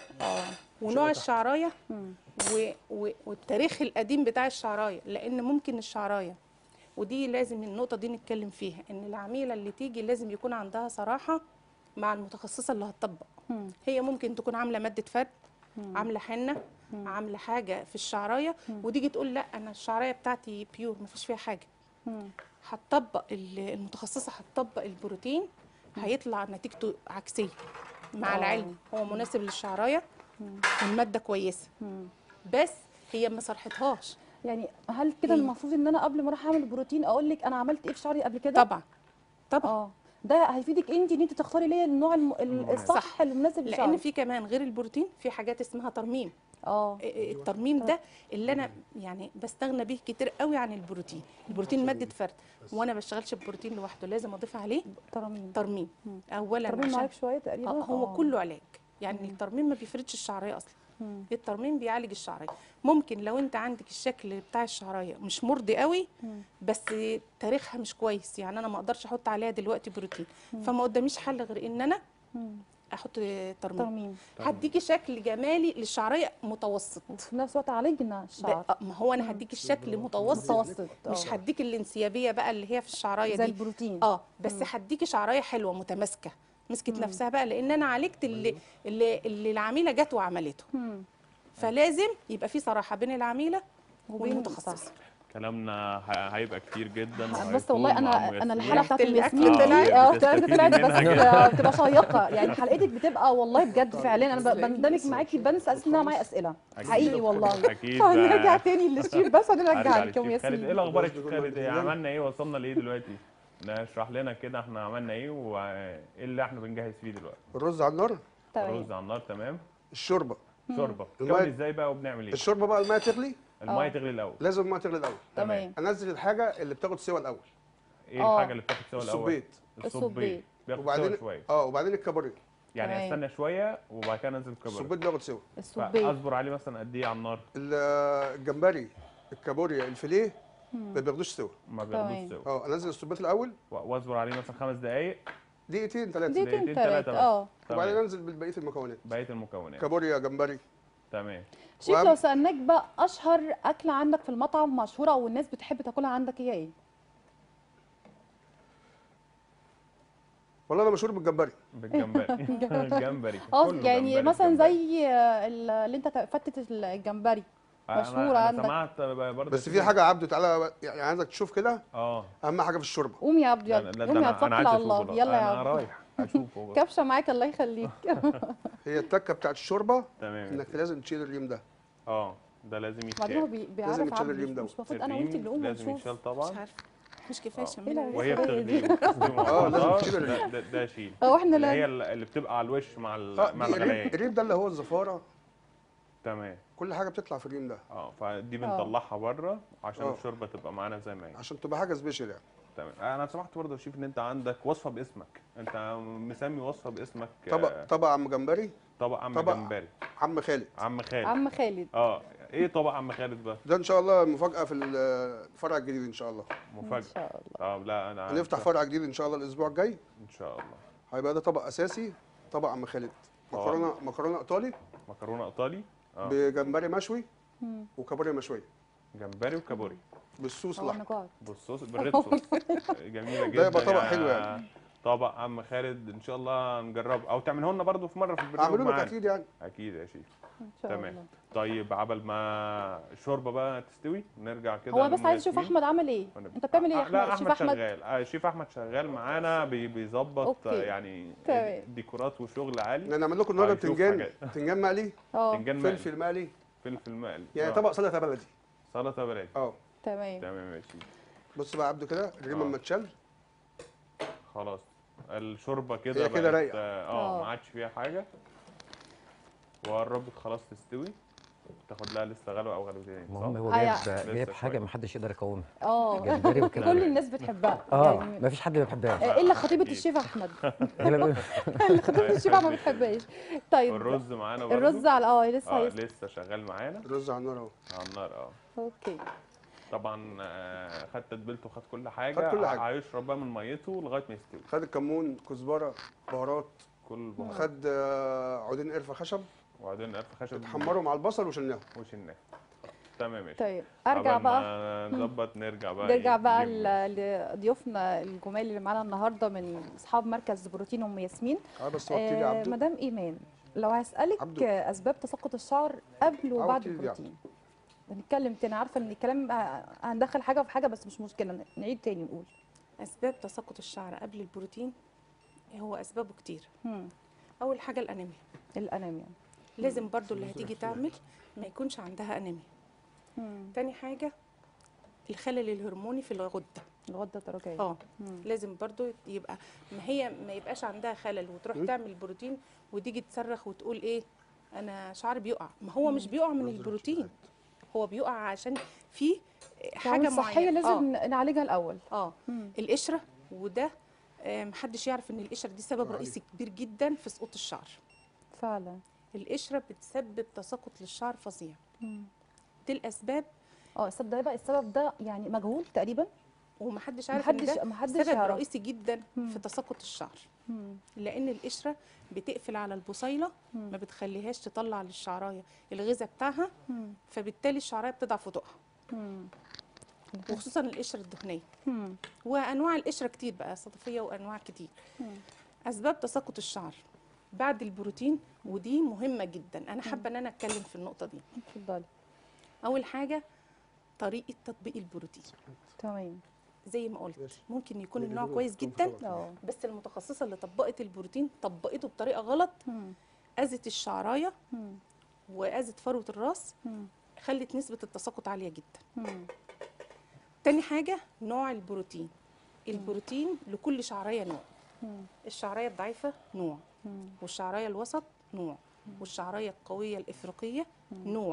ونوع الشعرايه مم. و... و... والتاريخ القديم بتاع الشعرايه لان ممكن الشعرايه ودي لازم النقطه دي نتكلم فيها ان العميله اللي تيجي لازم يكون عندها صراحه مع المتخصصه اللي هتطبق مم. هي ممكن تكون عامله ماده فرد عامله حنه عامله حاجه في الشعرايه وتيجي تقول لا انا الشعرايه بتاعتي بيور ما فيش فيها حاجه مم. هتطبق ال- المتخصصه هتطبق البروتين هيطلع نتيجته عكسيه مع آه. العلم هو مناسب للشعرايه والماده كويسه مم. بس هي ما صرحتهاش يعني هل كده هي- المفروض ان انا قبل ما اروح اعمل بروتين اقول لك انا عملت ايه في شعري قبل كده طبعا طبعا اه ده هيفيدك انت ان انت تختاري ليه النوع الم... ال- المناسب. الصح صح. المناسب لان لشعرك في كمان غير البروتين في حاجات اسمها ترميم اه الترميم ده اللي انا يعني بستغنى بيه كتير قوي عن البروتين البروتين ماده فرد وانا بشتغلش ببروتين لوحده لازم اضيف عليه ترميم ترميم اولا ترميم عشان معاك شويه تقريبا آه، هو آه. كله علاج يعني الترميم ما بيفردش الشعريه اصلا مم. الترميم بيعالج الشعريه ممكن لو انت عندك الشكل بتاع الشعريه مش مرضي قوي مم. بس تاريخها مش كويس يعني انا ما اقدرش احط عليها دلوقتي بروتين فما قداميش حل غير ان انا مم. احط ترميم ترميم هديكي شكل جمالي للشعريه متوسط وفي نفس الوقت عالجنا الشعر ب- ما هو انا هديكي الشكل متوسط متوسط مش آه. هديكي الانسيابيه بقى اللي هي في الشعرايه زي دي البروتين اه بس هديكي شعرايه حلوه متماسكه مسكت نفسها بقى لان انا عالجت اللي اللي, اللي العميله جت وعملته مم. فلازم يبقى في صراحه بين العميله وبين والمتخصص كلامنا ه- هيبقى كتير جدا بس وهيطول والله مع انا أم انا ياسمين. الحلقه بتاعت ريحة الياسمين الأكل دي طلعت. اه بتستفيدي طلعت بس منها جدا. بتبقى شيقه يعني حلقتك بتبقى والله بجد فعلا انا ب- بندمج معاكي بنسى اساسا ان انا معايا اسئله أكيد. حقيقي والله أكيد. فهنرجع تاني للشيف بس هرجع هنرجع لك يا للشيف خالد ايه ياسمين الاخبار يا الرز شيف كله خالد ايه بإذن الله. عملنا ايه وصلنا لايه دلوقتي نشرح لنا كده احنا عملنا ايه وايه اللي احنا بنجهز فيه دلوقتي الرز على النار تمام رز على النار تمام الشوربه شوربه المية- كمل ازاي بقى وبنعمل ايه الشوربه بقى الميه تغلي الميه آه. تغلي الاول لازم الميه تغلي الاول تمام انزل الحاجه اللي بتاخد سوا الاول ايه آه. الحاجه اللي بتاخد سوا الاول الصبيط الصبيط. بياخد وبعدين سوا شويه اه وبعدين الكابوريا يعني تمام. استنى شويه وبعد كده انزل الكبر الصبيط بياخد سوا الصبيط فاصبر عليه مثلا قد ايه على النار ال- الجمبري الكابوريا الفيليه ما بياخدوش سوا ما تمام. بياخدوش سوا اه انزل الصبيط الاول و- واصبر عليه مثلا خمس دقائق دقيقتين ثلاثه دقيقتين دقيقتين ثلاثة تلاتة اه وبعدين تمام انزل ببقيه المكونات بقيه المكونات كابوريا جمبري تمام شيف وأهم- لو سألناك بقى أشهر أكلة عندك في المطعم مشهورة أو الناس بتحب تاكلها عندك هي إيه؟ والله انا مشهور بالجمبري بالجمبري الجمبري اه كله يعني جمبري مثلا جمبري. زي آه، ال- اللي أنت فتة الجمبري أنا- مشهورة أنا عندك. سمعت برضه بس في حاجه عبده تعالى يعني عايزك تشوف كده اه اهم حاجه في الشوربه قوم يا عبد لا يلا لا قوم ده يا انا توكل انا عايز على اشوفه الله بقى. يلا يا انا عبد رايح اشوفه بقى. كبشة معاك الله يخليك هي التكه بتاعت الشوربه تمام انك لازم تشيل الريم ده اه ده لازم بعدين هو يتشال بي- بيعرف يتشال عبد الريم مش ده. مش المفروض أنا وأنت اللي الريم نقوم لازم ونشوف يتشال مش طبعا عارفه مش كفايه آه. شمال وهي الريم بتغلي دي. وبتستوي مع آه، لازم بعضها، تشيل الريم. ده- ده ده شيل هو احنا اللي هي لا اللي بتبقى على الوش مع ال- اه مع دي الريم الغلاية الريم ده اللي هو الزفاره تمام كل حاجه بتطلع في الريم ده اه فدي آه. بنطلعها بره عشان آه. الشوربه تبقى معانا زي ما هي عشان تبقى حاجه سبيشال يعني تمام انا سمعت برضه يا شيف ان انت عندك وصفه باسمك انت مسمي وصفه باسمك آه، طبق طبق عم جمبري طبق عم طبق جمبري عم خالد عم خالد عم خالد اه ايه طبق عم خالد بقى ده ان شاء الله مفاجاه في الفرع الجديد ان شاء الله إن مفاجاه شاء الله طب لا انا هنفتح فرع جديد ان شاء الله الاسبوع الجاي ان شاء الله هيبقى ده طبق اساسي طبق عم خالد آه. مكرونه مكرونه ايطالي مكرونه ايطالي اه بجمبري مشوي مم. وكابوريا مشويه جمبري وكابوري بالصوص هو أنا الاحمر جوعت بالصوص بالريد صوص جميله جدا ده يبقى طبق يا حلو يعني. طبق عم خالد ان شاء الله نجربه او تعمله لنا برضه في مره في البرنامج اعملوا لك معانا اكيد يعني اكيد يا شيف إن شاء تمام الله طيب عبل ما الشوربه بقى تستوي نرجع كده هو بس لأم عايز اشوف ياسمين. احمد عمل ايه ونبدأ. انت بتعمل ايه يا آه، لا احمد احمد شوف احمد شغال آه، شيف احمد شغال معانا بي- بيظبط أوكي. آه، يعني تمام. ديكورات وشغل عالي احنا نعمل لكم النهارده هيشوف بتنجان حاجات. بتنجان مقلي اه فنجان مقلي فلفل مقلي فلفل مقلي يعني آه. طبق سلطه بلدي سلطه بلدي اه تمام تمام يا شيف بص بقى عبده كده الريم آه. اما تشال خلاص الشوربه كده هي كده بقت، رايقة. اه آه. آه، ما عادش فيها حاجه وقربت خلاص تستوي تاخد لها لسه غلوه او غلوتين المهم صح؟ هو آه، جايب يعني. جايب لسه حاجه شوية. ما حدش يقدر يقاومها اه جمبري وكده كل الناس بتحبها اه يعني ما فيش حد ما بيحبهاش آه، الا خطيبه أكيد. الشيف احمد غالباً. اللي خطيبه الشيف احمد ما بتحبهاش طيب والرز معانا برضه الرز على اه لسه اه هيس لسه شغال معانا الرز على النار اهو على النار اه اوكي طبعا آه، خد تتبيلته خد كل حاجه خد كل حاجة. هيشرب بقى من ميته لغايه ما يستوي خد الكمون كزبره بهارات كل البهارات خد آه، عودين قرفه خشب وبعدين قرف خشب اتحمروا مع البصل وشلناهم وشلناه تمام يا شيخ. طيب ارجع عقبال بقى ما نظبط نرجع بقى نرجع إيه، بقى نجيب- ل- لضيوفنا الجمال اللي معانا النهارده من اصحاب مركز بروتين ام ياسمين اه بس وقتي لي آه عبده مدام ايمان لو هسالك عبده. آه، اسباب تساقط الشعر قبل وبعد عودتي لي البروتين هنتكلم تاني عارفه ان الكلام آه، هندخل حاجه في حاجه بس مش مشكله نعيد تاني نقول اسباب تساقط الشعر قبل البروتين هو اسبابه كتير مم. اول حاجه الانيميا الانيميا لازم برضو اللي هتيجي تعمل ما يكونش عندها انيميا مم. تاني حاجه الخلل الهرموني في الغده الغده الدرقيه اه مم. لازم برضو يبقى ما هي ما يبقاش عندها خلل وتروح تعمل بروتين وتيجي تصرخ وتقول ايه انا شعري بيقع ما هو مش بيقع من البروتين هو بيقع عشان في حاجه حاجه صحيه معينه لازم نعالجها الاول اه, آه. مم. القشره وده آه، محدش يعرف ان القشره دي سبب رئيسي كبير جدا في سقوط الشعر فعلا القشره بتسبب تساقط للشعر فظيع دي الاسباب اه السبب ده بقى السبب ده يعني مجهول تقريبا ومحدش عارف ان محدش ده محدش سبب يعرف رئيسي جدا في تساقط الشعر مم. لان القشره بتقفل على البصيله ما بتخليهاش تطلع للشعرايه الغذاء بتاعها مم. فبالتالي الشعرايه بتضعف وتقع مم. وخصوصا القشره الدهنيه مم. وانواع القشره كتير بقى صدفيه وانواع كتير اسباب تساقط الشعر بعد البروتين ودي مهمه جدا انا حابه ان انا اتكلم في النقطه دي اتفضلي اول حاجه طريقه تطبيق البروتين تمام زي ما قلت ماشي. ممكن يكون اللي النوع بيقولوا كويس يكون جدا خلاص. اه بس المتخصصه اللي طبقت البروتين طبقته بطريقه غلط مم. اذت الشعرايه مم. واذت فروه الراس مم. خلت نسبه التساقط عاليه جدا مم. تاني حاجه نوع البروتين البروتين لكل شعرايه نوع مم. الشعرايه الضعيفه نوع مم. والشعرايه الوسط نوع والشعرايه القويه الافريقيه نوع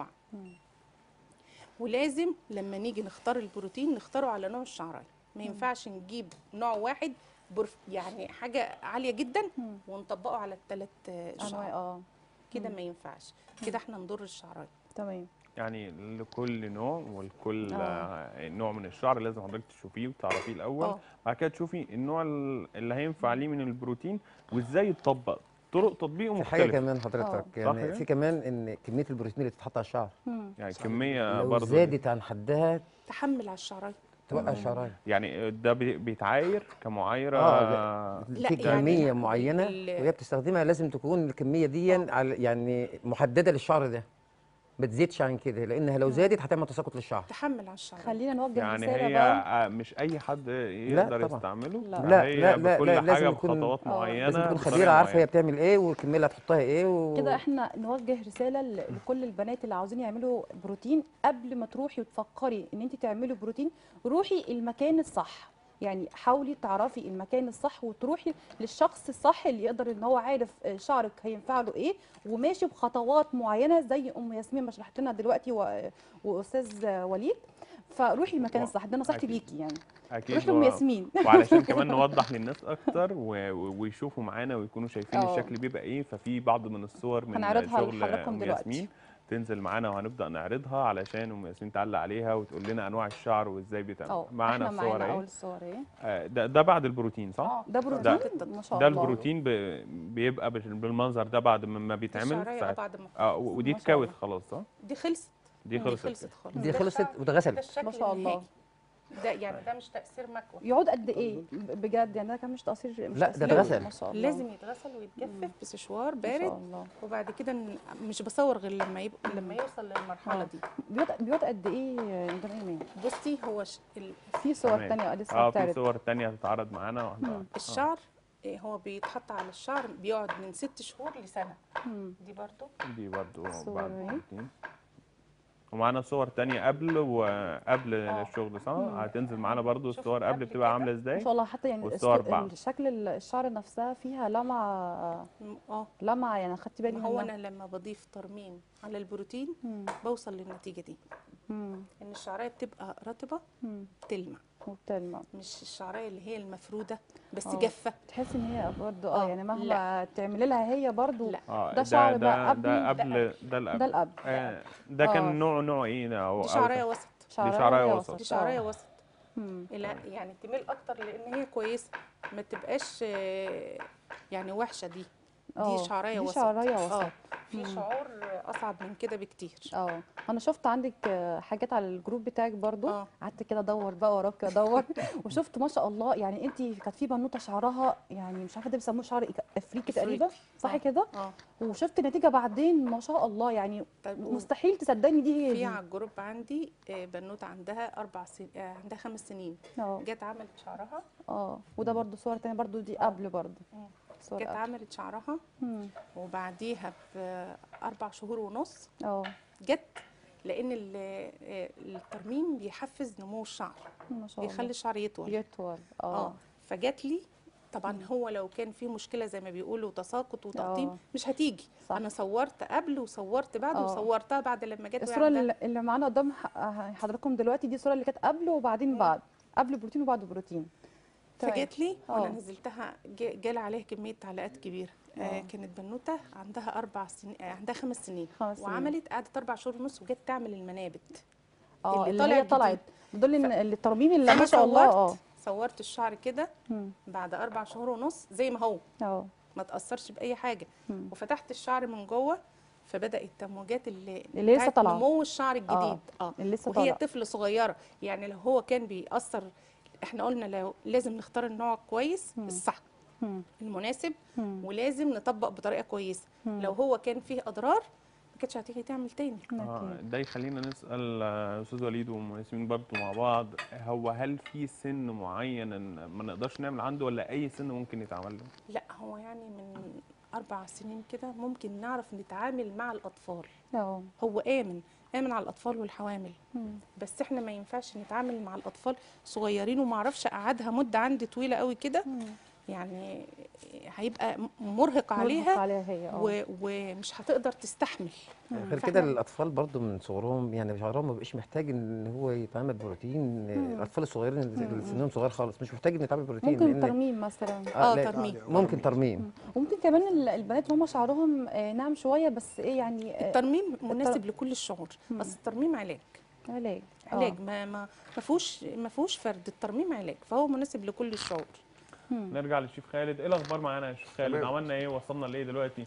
ولازم لما نيجي نختار البروتين نختاره على نوع الشعرايه ما ينفعش نجيب نوع واحد برف يعني حاجه عاليه جدا مم. ونطبقه على الثلاث انواع شعراء اه كده ما ينفعش كده احنا نضر الشعرايه تمام يعني لكل نوع ولكل آه. آه، نوع من الشعر لازم حضرتك تشوفيه وتعرفيه الاول اه بعد كده تشوفي النوع ال- اللي هينفع ليه من البروتين وازاي يتطبق طرق تطبيقه في حاجه مختلفه كمان حضرتك صح يعني كده؟ في كمان ان كميه البروتين اللي بتتحط على الشعر مم. يعني كميه لو برضه زادت عن حدها تحمل على الشعرايه توقع الشعرايه يعني ده بي- بيتعاير كمعايره آه، لا، في يعني كميه معينه ال- وهي بتستخدمها لازم تكون الكميه دي على يعني محدده للشعر ده ما تزيدش عن كده لانها لو زادت هتعمل تساقط للشعر تحمل على الشعرايه خلينا نوجه يعني رساله هي بقى آه، مش اي حد يقدر طبعا. يستعمله لا. ده لا، هي لا، لا، بكل لا، لازم حاجه يكون- بخطوات آه، معينه لازم تكون بطريقة خبيره عارفه هي معينة. بتعمل ايه والكميه اللي هتحطها ايه و... كده احنا نوجه رساله ل- لكل البنات اللي عاوزين يعملوا بروتين قبل ما تروحي وتفكري ان انت تعملي بروتين روحي المكان الصح يعني حاولي تعرفي المكان الصح وتروحي للشخص الصح اللي يقدر ان هو عارف آه، شعرك هينفع له ايه وماشي بخطوات معينه زي ام ياسمين ما شرحت لنا دلوقتي و- واستاذ وليد فروحي المكان و- الصح ده نصيحتي أكيد. ليكي يعني اكيد روحي لام و- ياسمين وعلشان كمان نوضح للناس اكتر و- و- ويشوفوا معانا ويكونوا شايفين اه. الشكل بيبقى ايه ففي بعض من الصور من هنعرضها شغل لحضراتكم ام دلوقتي. ياسمين تنزل معانا وهنبدا نعرضها علشان ام ياسمين تعلق عليها وتقول لنا انواع الشعر وازاي بيتعمل اه معانا احنا الصور معانا اهي اول الصور اهي آه، ده ده بعد البروتين صح؟ ده ده- بروتين ما شاء ده الله البروتين ب- بيبقى بال- بالمنظر ده بعد ما ما بيتعمل الشعرايه آه ف... بعد ما اه و- ودي ما شاء الله. اتكوت خلاص صح؟ دي خلصت دي خلصت خلصت خالص دي ده خلصت الشعر- ده واتغسلت الشكل ما شاء الله. النهائي. ده يعني ده مش تاثير مكوى يقعد قد ايه ب- بجد يعني ده كان مش تقصير مش لا، ده تقصير اتغسل. ما شاء الله لازم يتغسل ويتجفف بسشوار ما شاء بارد الله وبعد كده ن- مش بصور غير لما يبقى لما يوصل للمرحله آه. دي بيقعد بيقعد قد ايه يا مدام ايمان بصي هو ش... ال- في صور تمام. تانية لسه اه في بتعرض صور تانية هتتعرض معانا واحدة واحدة. آه. الشعر إيه، هو بيتحط على الشعر بيقعد من ست شهور لسنه مم. دي برضو دي برضو صور بعد اهي. البروتين ومعانا صور تانية قبل وقبل آه. الشغل صح؟ هتنزل معانا برضو شوفي الصور قبل قبل بتبقى كده. عاملة ما ازاي؟ شاء الله حتى يعني والصور الس- بعد. الشكل ال- الشعر نفسها فيها لمعة م- اه لمعة يعني خدتي بالي ما هو منها انا لما بضيف ترميم على البروتين مم. بوصل للنتيجه دي مم. ان الشعرايه بتبقى رطبه مم. تلمع وبتلمع مش الشعرايه اللي هي المفروده بس آه. جافه تحسي ان هي برضه اه آه، يعني مهما لا. تعملي لها هي برضه لا. اه ده شعر بقى ده قبل- قبل ده ده القبل القبل آه، ده آه. كان نوع نوع ايه ده أو دي أو شعرايه كان- وسط شعراية وسط. دي شعرايه آه. وسط مم. لا يعني تميل اكتر لان هي كويسه ما تبقاش آه، يعني وحشه دي آه، دي شعرايه دي وسط شعرايه اه وسط في شعور اصعب من كده بكتير اه انا شفت عندك آه، حاجات على الجروب بتاعك برضو اه قعدت كده ادور بقى وراك ادور وشفت ما شاء الله يعني انت كانت في بنوته شعرها يعني مش عارفه ده بيسموه شعر إيك- افريقي تقريبا صح آه. كده اه وشفت نتيجه بعدين ما شاء الله يعني طيب و- مستحيل تصدقني دي هي في دي على الجروب عندي آه، بنوته عندها اربع سنين عندها خمس سنين اه جت عملت شعرها اه وده برضو صور تانية برضو دي قبل برضو مم. صور جت قبل عملت شعرها مم. وبعديها باربع شهور ونص اه جت لان ال- آه، الترميم بيحفز نمو الشعر ما شاء الله بيخلي الشعر يطول يطول اه اه فجات لي طبعا هو لو كان في مشكله زي ما بيقولوا تساقط وتقطيم آه. مش هتيجي صح. انا صورت قبل وصورت بعد آه. وصورتها بعد لما جت وهي الصوره عندها- اللي اللي معانا قدام ح- حضراتكم دلوقتي دي الصوره اللي كانت قبل وبعدين بعد قبل بروتين وبعد بروتين تمام. فجات لي آه. وانا نزلتها جا- جالي عليها كميه تعليقات كبيره آه كانت بنوته عندها اربع سنين آه عندها خمس سنين خمس سنين. وعملت قعدت اربع شهور ونص وجت تعمل المنابت اه اللي اللي طالع هي جديد. طلعت دول ان الترميم اللي فانا ما شاء الله اه صورت صورت الشعر كده مم. بعد اربع شهور ونص زي ما هو اه ما تاثرش باي حاجه مم. وفتحت الشعر من جوه فبدات التموجات اللي اللي لسه بتاعت طالعة. نمو الشعر الجديد اه, اللي لسه وهي طالع طفل صغيره يعني لو هو كان بيأثر احنا قلنا لو لازم نختار النوع كويس مم. الصح مم. المناسب مم. ولازم نطبق بطريقه كويسه مم. لو هو كان فيه اضرار ما كانتش هتيجي تعمل تاني آه، أكيد. ده يخلينا نسال آه، استاذ وليد وام ياسمين برضه مع بعض هو هل في سن معين إن ما نقدرش نعمل عنده ولا اي سن ممكن يتعمل له؟ لا هو يعني من اربع سنين كده ممكن نعرف نتعامل مع الاطفال اه هو امن امن على الاطفال والحوامل مم. بس احنا ما ينفعش نتعامل مع الاطفال صغيرين وما اعرفش اقعدها مده عندي طويله قوي كده مم. يعني هيبقى م- مرهق مرهق عليها عليها هي اه و... ومش هتقدر تستحمل غير كده الاطفال برضو من صغرهم يعني شعرهم ما بقاش محتاج ان هو يتعمل بروتين الاطفال الصغيرين اللي سنهم صغير خالص مش محتاج ان يتعمل بروتين ممكن لأن- ترميم مثلا اه لا، ترميم ممكن ترميم وممكن كمان ال- البنات اللي هم شعرهم آه، ناعم شويه بس ايه يعني آه، الترميم مناسب لكل الشعور اصل الترميم علاج علاج آه. علاج ما ما ما فيهوش ما فيهوش فرد الترميم علاج فهو مناسب لكل الشعور مم. نرجع للشيف خالد ايه الاخبار معانا يا شيف خالد تمام. عملنا ايه وصلنا لايه دلوقتي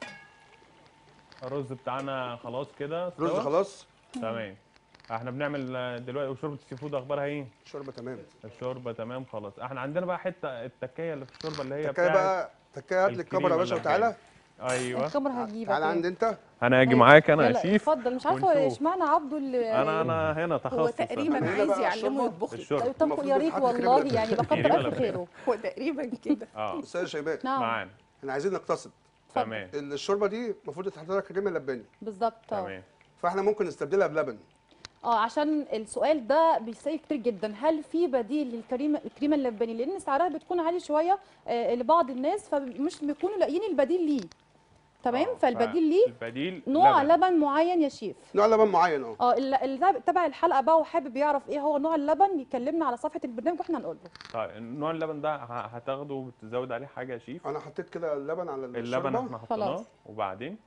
الرز بتاعنا خلاص كده رز استوى؟ خلاص تمام احنا بنعمل آه، دلوقتي وشوربه السي فود اخبارها ايه شوربه تمام الشوربه تمام خلاص احنا عندنا بقى حته التكايه اللي في الشوربه اللي هي تكايه بتاعت بقى تكايه هات لي الكاميرا يا باشا الكريمة وتعالى ايوه الكاميرا هتجيبك تعالى إيه. عند انت انا اجي أيوة. معاك انا يا يلا، شيف اتفضل مش عارفه ونشوف. اشمعنى عبده اللي انا انا هنا تخصص هو أنا. تقريبا هنا عايز بقى يعلمه الشوربة. يطبخ الشوربه طب المفروض يا ريت يتحط كريمة والله لبن. يعني بكتر كريمة الف لبن. خيره هو تقريبا كده اه استاذ شيماء نعم معانا احنا عايزين نقتصد تمام الشوربه دي المفروض يتحط لها كريمه لباني بالظبط اه تمام فاحنا ممكن نستبدلها بلبن اه عشان السؤال ده بيسأل كتير جدا هل في بديل للكريمه الكريمه اللباني لان سعرها بتكون عالي شويه آه لبعض الناس فمش بيكونوا لاقيين البديل ليه تمام آه، فالبديل ليه البديل نوع لبن. لبن معين يا شيف نوع لبن معين اه اه اللي اللي تبع الحلقه بقى وحابب يعرف ايه هو نوع اللبن يكلمنا على صفحه البرنامج واحنا نقول له طيب نوع اللبن ده ه- هتاخده وتزود عليه حاجه يا شيف انا حطيت كده اللبن على اللبن الشوربه احنا حطيناه خلاص. وبعدين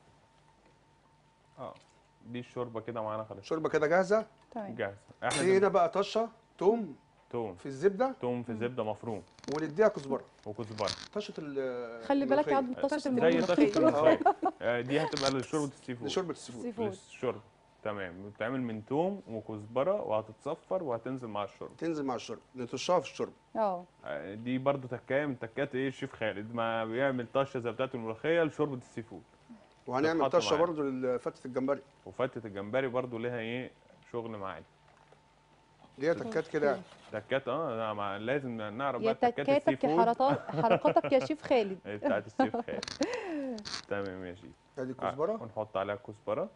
اه دي الشوربه كده معانا خلاص الشوربه كده جاهزه تمام جاهزه احنا في هنا بقى طشه توم توم في الزبده توم في زبده مفروم ونديها كزبره وكزبره طشه ال خلي بالك يا الملوخية. عبد طشه زي الملوخيه طشه الملوخيه آه، دي هتبقى لشوربه السي فود لشوربه السي فود سي فود للشرب تمام بتتعمل من توم وكزبره وهتتصفر وهتنزل مع الشرب تنزل مع الشوربه نطشها في الشوربه اه آه، دي برضو تكايه من تكات ايه الشيف خالد ما بيعمل طشه زي بتاعت الملوخيه لشوربه السي فود وهنعمل تتحط طشه معانا. برضو لفتة الجمبري وفتة الجمبري برضو ليها ايه شغل معانا دي تكات كده يعني. تكات اه لا، ما لازم نعرف يا بقى تكات السي تكاتك يا فود حركات حركاتك يا شيف خالد إيه بتاعت السيف خالد تمام يا شيف ادي آه، كزبره ونحط عليها كزبره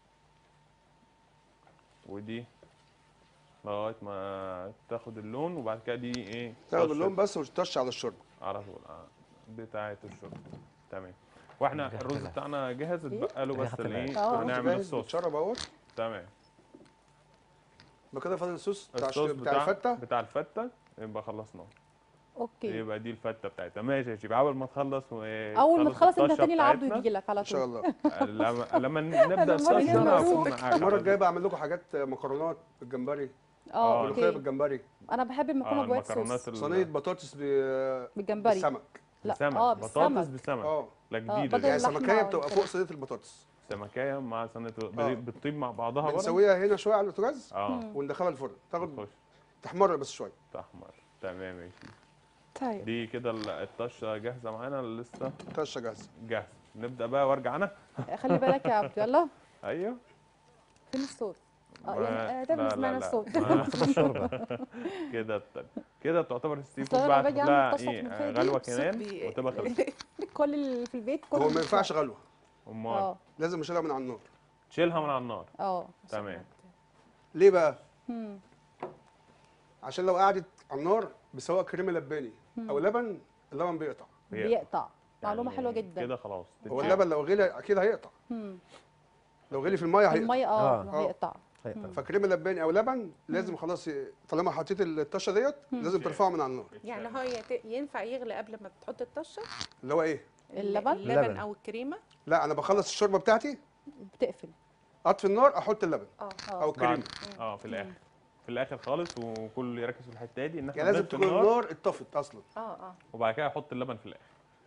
ودي لغايه ما تاخد اللون وبعد كده دي ايه تاخد طشة اللون بس وتطش على الشوربه على طول اه بتاعت الشرب تمام واحنا الريحة الرز طلعت. بتاعنا جاهز اتبقى له بس الريحة الايه طلعت. آه، نعمل جاهز، الصوص بتشرب اهوت تمام يبقى كده فاضل الصوص بتاع الصوص الش- بتاع الفته بتاع الفته يبقى خلصناه اوكي يبقى دي الفته بتاعتها ماشي يا شيخ اول ما تخلص و... اول ما تخلص انت الطشة تاني العبد بتاعتنا، يجي لك على ان شاء طول الله لما لما نبدا المرة الصوص الجاية انا هكون مبروك. معاك المره الجايه بعمل لكم حاجات مكرونات بالجمبري اه ملوخيه اوكي بالجمبري انا بحب اه المكرونه بوايت المكرونات صوص ال- صينيه بطاطس ب- بالجمبري بالسمك لا بسمك اه بطاطس بالسمك بالسمك اه لا آه، جديده بدل دي يعني اللحمة سمكيه بتبقى والكلام. فوق صينيه البطاطس سمكيه مع صينيه آه. بتطيب مع بعضها برضه بنسويها هنا شويه على البوتاجاز اه وندخلها الفرن تاخد تخش تحمر بس شويه تحمر تمام يا شيخ طيب دي كده ال- الطشه جاهزه معانا ولا لسه طشه جاهزه جاهزه نبدا بقى وارجع انا خلي بالك يا عبد يلا ايوه فين الصوت اه ما- يعني آه، ده لا، لا، سمعنا لا. الصوت ما- الشوربه كده الت- كده تعتبر السي أصل فود أنا بقى لما باجي تاخد أعمل لها طشة ايه ملوخية دي غلوه الصوت كمان بي- وتبقى خلصت كل اللي في البيت كله هو ما بيسمع. ينفعش غلوه امال اه لازم اشيلها من على النار تشيلها من على النار اه تمام ليه بقى مم. عشان لو قعدت على النار بسواء كريمه لباني او لبن اللبن بيقطع بيقطع معلومه يعني حلوه جدا كده خلاص هو تتشال. اللبن لو غلي اكيد هيقطع مم. لو غلي في الميه هيقطع الميه اه آه. هيقطع هيقطع. فكريمه لباني او لبن لازم خلاص ي- طالما حطيت الطشه ديت لازم ترفعه من على النار يعني هو يت- ينفع يغلي قبل ما تحط الطشه اللي هو ايه اللبن؟ اللبن اللبن. او الكريمه لا انا بخلص الشوربه بتاعتي بتقفل اطفي النار احط اللبن اه او بعد الكريمه اه في الاخر في الاخر خالص وكله يركز في الحته دي ان احنا يعني لازم بنطفي تكون النار النار اتطفت اصلا اه اه وبعد كده احط اللبن في الاخر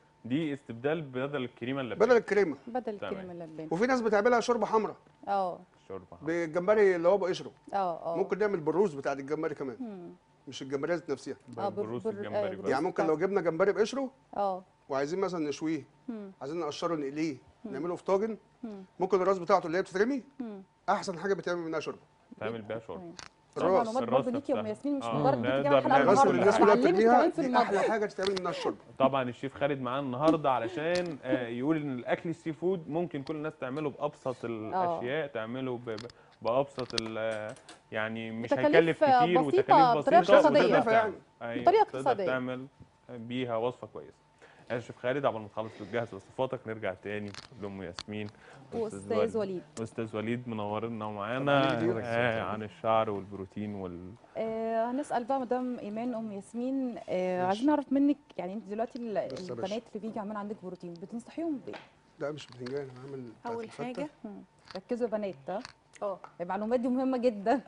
دي استبدال بدل الكريمه اللي بدل الكريمه بدل تمام. الكريمه اللباني وفي ناس بتعملها شوربه حمراء اه الشوربه بالجمبري اللي هو بقشره اه اه ممكن نعمل بالروز بتاع الجمبري كمان مم. مش الجمبريه ذات نفسها اه بر- بالروس بر- الجمبري آه، بس. بالروس يعني ممكن بتاع- لو جبنا جمبري بقشره اه وعايزين مثلا نشويه مم. عايزين نقشره نقليه نعمله في طاجن مم. ممكن الراس بتاعته اللي هي بتترمي مم. احسن حاجه بتعمل منها شوربه تعمل بيها شوربه تمام. الراس معلومات الراس برضه ليكي يا ام نفسها. ياسمين مش آه. مجرد لا، بتيجي ده على الحلقه بنعمل الراس النهارده والناس كلها اتعلمت بترميها كمان في دي احلى المطبخ حاجه تتعمل منها الشوربه طبعا الشيف خالد معانا النهارده علشان آه، يقول ان الاكل السي فود ممكن كل الناس تعمله بابسط الاشياء تعمله ب- ب- بابسط ال- يعني مش بتكاليف هيكلف كتير بسيطة، وتكاليف بطريقة بسيطه اقتصادية. وتقدر يعني. تعمل أيوة، بطريقة تقدر اقتصادية. تعمل بيها وصفه كويسه يا شيف خالد قبل ما تخلص وتجهز وصفاتك نرجع تاني لام ياسمين واستاذ وليد استاذ وليد منورنا ومعانا طبعاً. آه عن الشعر والبروتين وال آه هنسال بقى مدام ايمان ام ياسمين آه عايزين نعرف منك يعني انت دلوقتي ال- بس يا البنات باشا. اللي بيجي عاملين عندك بروتين بتنصحيهم بايه؟ لا مش بتنجان انا عامل بتاعت اول الفتة. حاجه مم. ركزوا يا بنات ها اه المعلومات دي مهمه جدا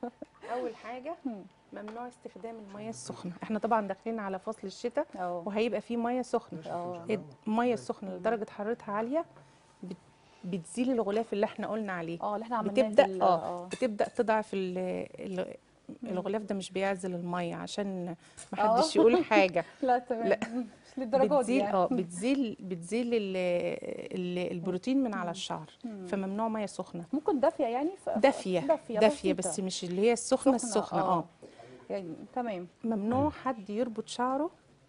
اول حاجه مم. ممنوع استخدام الميه السخنه احنا طبعا داخلين على فصل الشتاء اه وهيبقى فيه ميه سخنه اه الميه السخنه اللي درجه حرارتها عاليه بت- بتزيل الغلاف اللي احنا قلنا عليه اه اللي احنا عملناه في بتبدا ال- اه بتبدا تضعف ال- ال- الغلاف ده مش بيعزل الميه عشان ما حدش آه. يقول حاجه لا تمام لا. مش للدرجه دي بتزيل يعني. اه بتزيل بتزيل ال- ال- البروتين من على الشعر مم. فممنوع ميه سخنه ممكن دافيه يعني ف... دافيه دافيه دافيه بسيطة. بس مش اللي هي السخنه السخنه اه يعني تمام ممنوع حد يربط شعره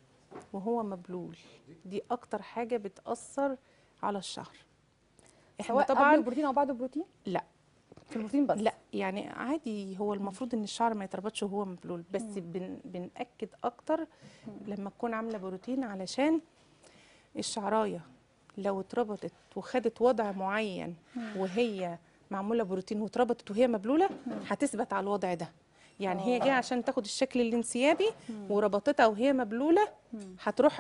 وهو مبلول دي اكتر حاجه بتاثر على الشعر احنا سواء قبل طبعا البروتين او بعد البروتين لا في البروتين بس لا يعني عادي هو المفروض ان الشعر ما يتربطش وهو مبلول بس بن بنأكد اكتر لما تكون عامله بروتين علشان الشعرايه لو اتربطت وخدت وضع معين وهي معموله بروتين واتربطت وهي مبلوله هتثبت على الوضع ده يعني هي جايه عشان تاخد الشكل الانسيابي وربطتها وهي مبلوله هتروح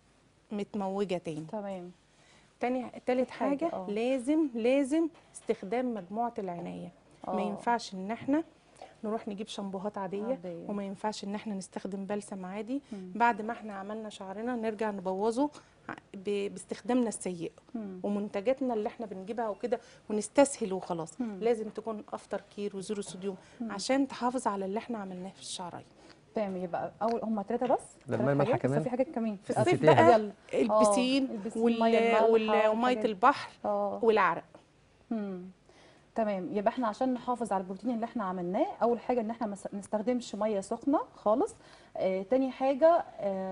متموجه تاني تمام تاني تالت حاجة، حاجة, آه. لازم لازم استخدام مجموعة العناية ما آه. ينفعش ان احنا نروح نجيب شامبوهات عادية, عادية. وما ينفعش ان احنا نستخدم بلسم عادي بعد ما احنا عملنا شعرنا نرجع نبوظه ع- ب- باستخدامنا السيء مم. ومنتجاتنا اللي احنا بنجيبها وكده ونستسهل وخلاص مم. لازم تكون افتر كير وزيرو صوديوم عشان تحافظ على اللي احنا عملناه في الشعرايه تمام يبقى اول هم ثلاثه بس لا، ثلاث المية مالحة حاجات؟ بس كمان؟ في حاجات كمان في آه، الصيف نسيتيها. بقى يلا. البسين البسين، وال- مية المالحة وال- وميه والحاجات دي. البحر اه والعرق مم. تمام يبقى احنا عشان نحافظ على البروتين اللي احنا عملناه اول حاجه ان احنا ما نستخدمش ميه سخنه خالص آه تاني حاجه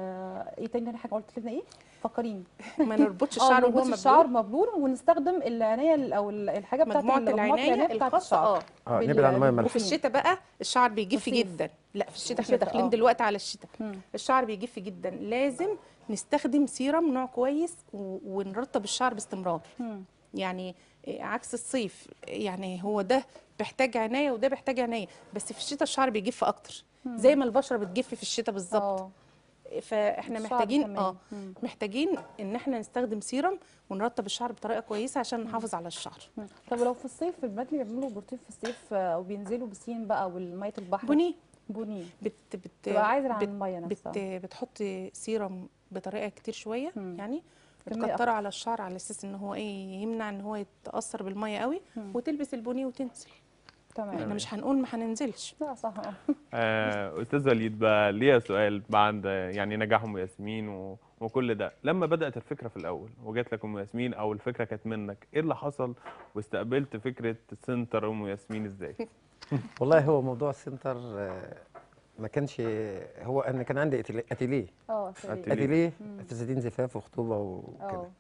آه ايه تاني حاجه قلت لنا ايه فكريني ما نربطش اه الشعر ما وهو نربطش الشعر مبلول مبلول ونستخدم العنايه ال- او ال- الحاجه بتاعت مجموعة ال- العناية بتاعت الخاصة الشعر اه اه بال- نبعد عن الميه بالبروتين. وفي المالحه الشتاء بقى الشعر بيجف الصيف. جدا لا في الشتاء الشتاء، احنا داخلين آه. دلوقتي على الشتاء مم. الشعر بيجف جدا لازم نستخدم سيرم نوع كويس و- ونرطب الشعر باستمرار مم. يعني إيه، عكس الصيف يعني هو ده بيحتاج عنايه وده بيحتاج عنايه بس في الشتاء الشعر بيجف اكتر زي ما البشره بتجف في الشتاء بالظبط اه فاحنا الشعر محتاجين كمان. اه مم. محتاجين ان احنا نستخدم سيرم ونرطب الشعر بطريقه كويسه عشان نحافظ على الشعر مم. طب لو في الصيف البنات اللي بيعملوا بروتين في الصيف آه، وبينزلوا بسين بقى والميه البحر بني بني بت بت تبقى عايزه عن بت- الميه نفسها بت بتحط سيرم بطريقه كتير شويه مم. يعني كمية بتكتره أكتر. على الشعر على اساس ان هو ايه يمنع ان هو يتاثر بالميه قوي مم. وتلبس البني وتنزل تمام احنا مش هنقول ما هننزلش لا صح اه آه، استاذ وليد بقى ليا سؤال بعد يعني نجاح ام ياسمين و... وكل ده لما بدات الفكره في الاول وجات لك ام ياسمين او الفكره كانت منك ايه اللي حصل واستقبلت فكره سنتر ام ياسمين ازاي والله هو موضوع السنتر آه، ما كانش هو انا كان عندي أتيلي- اتيليه اه سوري. أتيليه. اتيليه فساتين زفاف وخطوبه وكده اه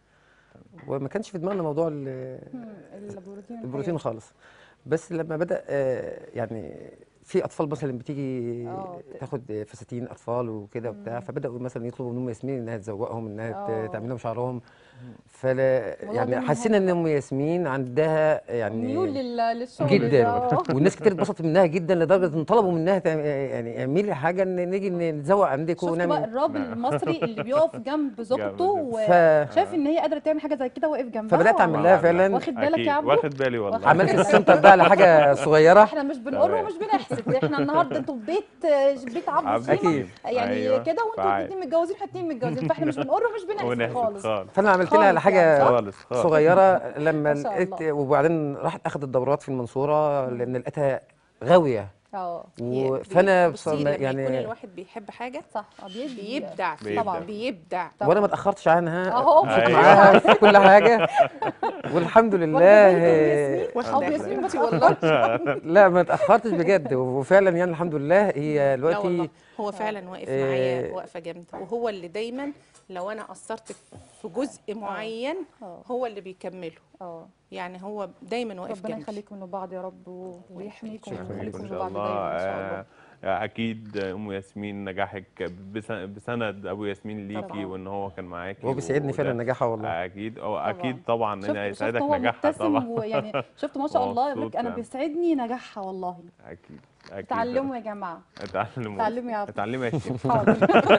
وما كانش في دماغنا موضوع ال- مم. البروتين البروتين خالص بس لما بدا آه، يعني في اطفال مثلا بتيجي آه. تاخد فساتين اطفال وكده وبتاع فبداوا مثلا يطلبوا من ام ياسمين انها تزوقهم انها آه. ت- تعمل لهم شعرهم فلا والله يعني دايماً حسينا ان هم- ام ياسمين عندها ميول يعني لل- للشغل جدا ده. والناس كتير اتبسطت منها جدا لدرجه ان طلبوا منها تعم- يعني اعملي حاجه ان نيجي نتزوق عندك شفت بقى ونعمل الراجل المصري اللي بيقف جنب زوجته جامد. وشاف ان هي قادره تعمل حاجه زي كده واقف جنبها فبدات اعمل لها والله. فعلا واخد بالك أكيد. يا عبدو واخد بالي والله عملت السنتر ده على حاجه صغيره احنا مش بنقر ومش بنحسد احنا النهارده انتوا في بيت بيت عبد عبد الشيمة. أكيد. يعني أيوة. كده وانتوا فعال. الاثنين متجوزين احنا الاثنين متجوزين فاحنا مش بنقر ومش بنحسد ونحسد خالص خالص فانا عملت لها على خالص حاجه يعني، صح؟ خالص خالص صغيره لما ما شاء لقيت الله. وبعدين راحت اخذت دورات في المنصوره لان لقيتها غاويه اه و- بي- فانا بصي، بصراحة لما يكون يعني الواحد بيحب حاجه صح آه، بيدي بيبدع فيها بيبدع. طبعا بيبدع وانا ما اتاخرتش عنها اهو مشيت أيوة. معاها في كل حاجه والحمد لله واخده بالك يا ياسمين؟ واخدة اه يا ياسمين حبيبتي والله لا ما اتاخرتش بجد وفعلا يعني الحمد لله هي لا دلوقتي والله هو فعلا واقف إيه. معايا وقفه جامده وهو اللي دايما لو انا قصرت في جزء معين اه هو اللي بيكمله اه يعني هو دايما واقف ربنا جنبي يخليكم لبعض يا رب و- ويحميكم شكراً ويخليكم لكم ان شاء لبعض الله دايما ان شاء الله آه، اكيد ام ياسمين نجاحك بس- بسند ابو ياسمين ليكي طبعاً. وان هو كان معاكي هو بيسعدني فعلا وده- نجاحها والله اكيد او اكيد طبعا ان شفت شفت يسعدك هو نجاحها مبتسم طبعا ويعني شفت ما شاء الله يقول لك مبسوط انا يعني. بيسعدني نجاحها والله اكيد اكيد اتعلموا يا جماعه اتعلموا اتعلموا يا عبد. اتعلموا يا شيف حاضر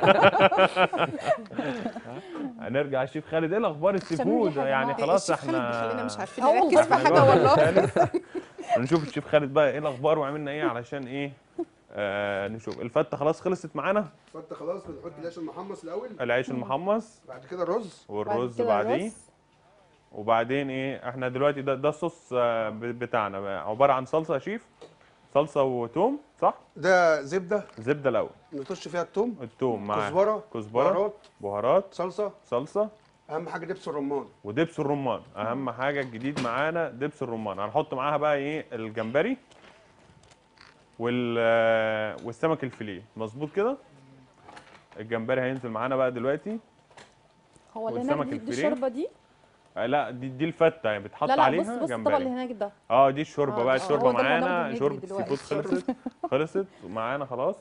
هنرجع الشيف خالد ايه الاخبار السي عشان نقول فود يا يعني جماعة. خلاص الشيف خالد بيخلينا احنا مش عارفين آه نركز في والله. حاجه والله نشوف الشيف خالد بقى ايه الاخبار وعملنا ايه علشان ايه آه نشوف الفته خلاص خلصت معانا فانت خلاص بنحط العيش المحمص الاول العيش المحمص بعد كده الرز والرز كده بعديه الرز. وبعدين ايه احنا دلوقتي ده ده الصوص آه، ب- بتاعنا بقى عباره عن صلصه يا شيف صلصه وتوم صح ده زبده زبده الاول نطش فيها الثوم التوم مع كزبره كزبره بهارات بهارات صلصه صلصه اهم حاجه دبس الرمان ودبس الرمان اهم حاجه الجديد معانا دبس الرمان هنحط معاها بقى ايه الجمبري وال آه، والسمك الفيليه مظبوط كده الجمبري هينزل معانا بقى دلوقتي هو اللي هناك والسمك دي, دي الفيليه. الشوربه دي آه لا دي دي الفته يعني بتحط لا لا عليها بص بص الطبق جمبري اللي هناك ده اه دي الشوربه آه، بقى آه، الشوربه هو ده اللي هناخده معانا ونجري شوربه سي دلوقتي. فود خلصت خلصت معانا خلاص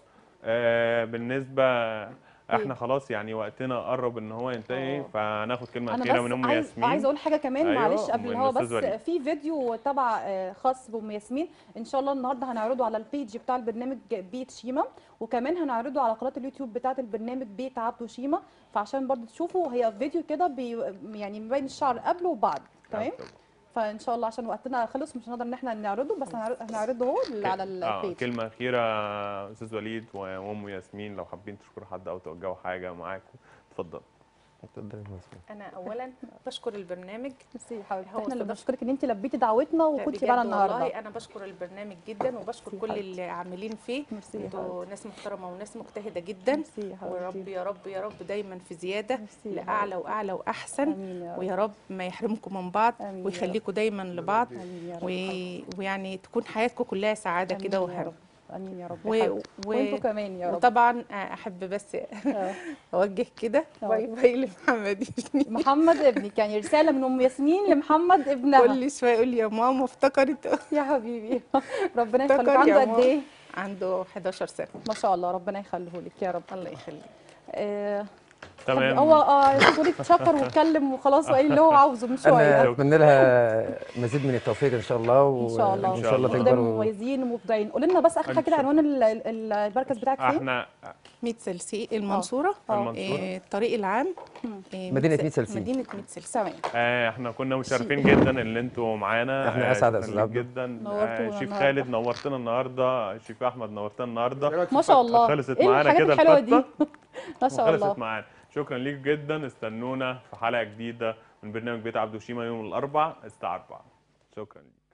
آه بالنسبه احنا خلاص يعني وقتنا قرب ان هو ينتهي آه. فهناخد كلمه انا اخيره بس من ام عايز ياسمين عايز اقول حاجه كمان أيوة، معلش قبل من الهوا الأستاذ بس وليد. في فيديو تبع آه، خاص بام ياسمين ان شاء الله النهارده هنعرضه على البيج بتاع البرنامج بيت شيما وكمان هنعرضه على قناه اليوتيوب بتاعه البرنامج بيت عبده شيما فعشان برضه تشوفوا هي فيديو كده بي يعني مبين الشعر قبل وبعد تمام فان شاء الله عشان وقتنا خلص مش هنقدر ان احنا نعرضه بس هنعرض- هنعرضه اهو على اه البيج كلمه اخيره استاذ وليد وام ياسمين لو حابين تشكروا حد او توجهوا حاجه معاكم اتفضل اتفضل يا ياسمين. انا اولا بشكر البرنامج ميرسي يا حبيبتي هو احنا اللي صدق. بنشكرك ان انت لبيتي دعوتنا وكنتي بجد معانا النهارده والله انا بشكر البرنامج جدا وبشكر ميرسي كل حبيبتي. اللي عاملين فيه ميرسي يا انتوا ناس محترمه وناس مجتهده جدا ميرسي يا ورب حبيبتي يا رب يا رب دايما في زياده ميرسي يا لاعلى حبيبتي. واعلى واحسن امين يا رب ويا رب ما يحرمكم من بعض آمين يا رب. ويخليكم دايما لبعض امين يا رب و... حبيبتي. ويعني تكون حياتكم كلها سعاده آمين كده يا وهم رب. امين يا رب و... يا حبيبتي. و... وانتوا كمان يا رب وطبعا احب بس آه. اوجه كده آه. باي باي لمحمد محمد ابنك يعني رساله من ام ياسمين لمحمد ابنها كل شويه يقول لي يا ماما افتكرت يا حبيبي ربنا افتكر يخليك يا عنده قد ماما. ايه عنده 11 سنه ما شاء الله ربنا يخليه لك يا رب الله يخليك آه، تمام هو اه يقول اتشكر واتكلم وخلاص وقال اللي هو عاوزه من انا شويه اتمنى لها مزيد من التوفيق ان شاء الله ان شاء الله وان شاء الله وقدام قدام تكبر و- مميزين ومبدعين قول لنا بس اخر حاجه كده إن شاء عنوان ال- ال- المركز بتاعك فين احنا 100 سلسي المنصوره آه. المنصورة. إيه، الطريق العام إيه، مدينة ميت ميت سلسي. مدينه 100 سلسي تمام آه احنا كنا متشرفين جدا ان انتوا معانا إحنا آه، أسعد يا شكراً أستاذ ليك عبده. جدا نورتونا آه شيف النهاردة. خالد نورتنا النهارده شيف احمد نورتنا النهارده إيه رأيك في ما شاء الفتة؟ الله خلصت ايه معانا الحاجات كده الحلوه دي الفتة ما شاء الله وخلصت معانا شكرا ليك جدا استنونا في حلقه جديده من برنامج بيت عبد وشيما يوم الاربع الساعه 4 شكرا ليك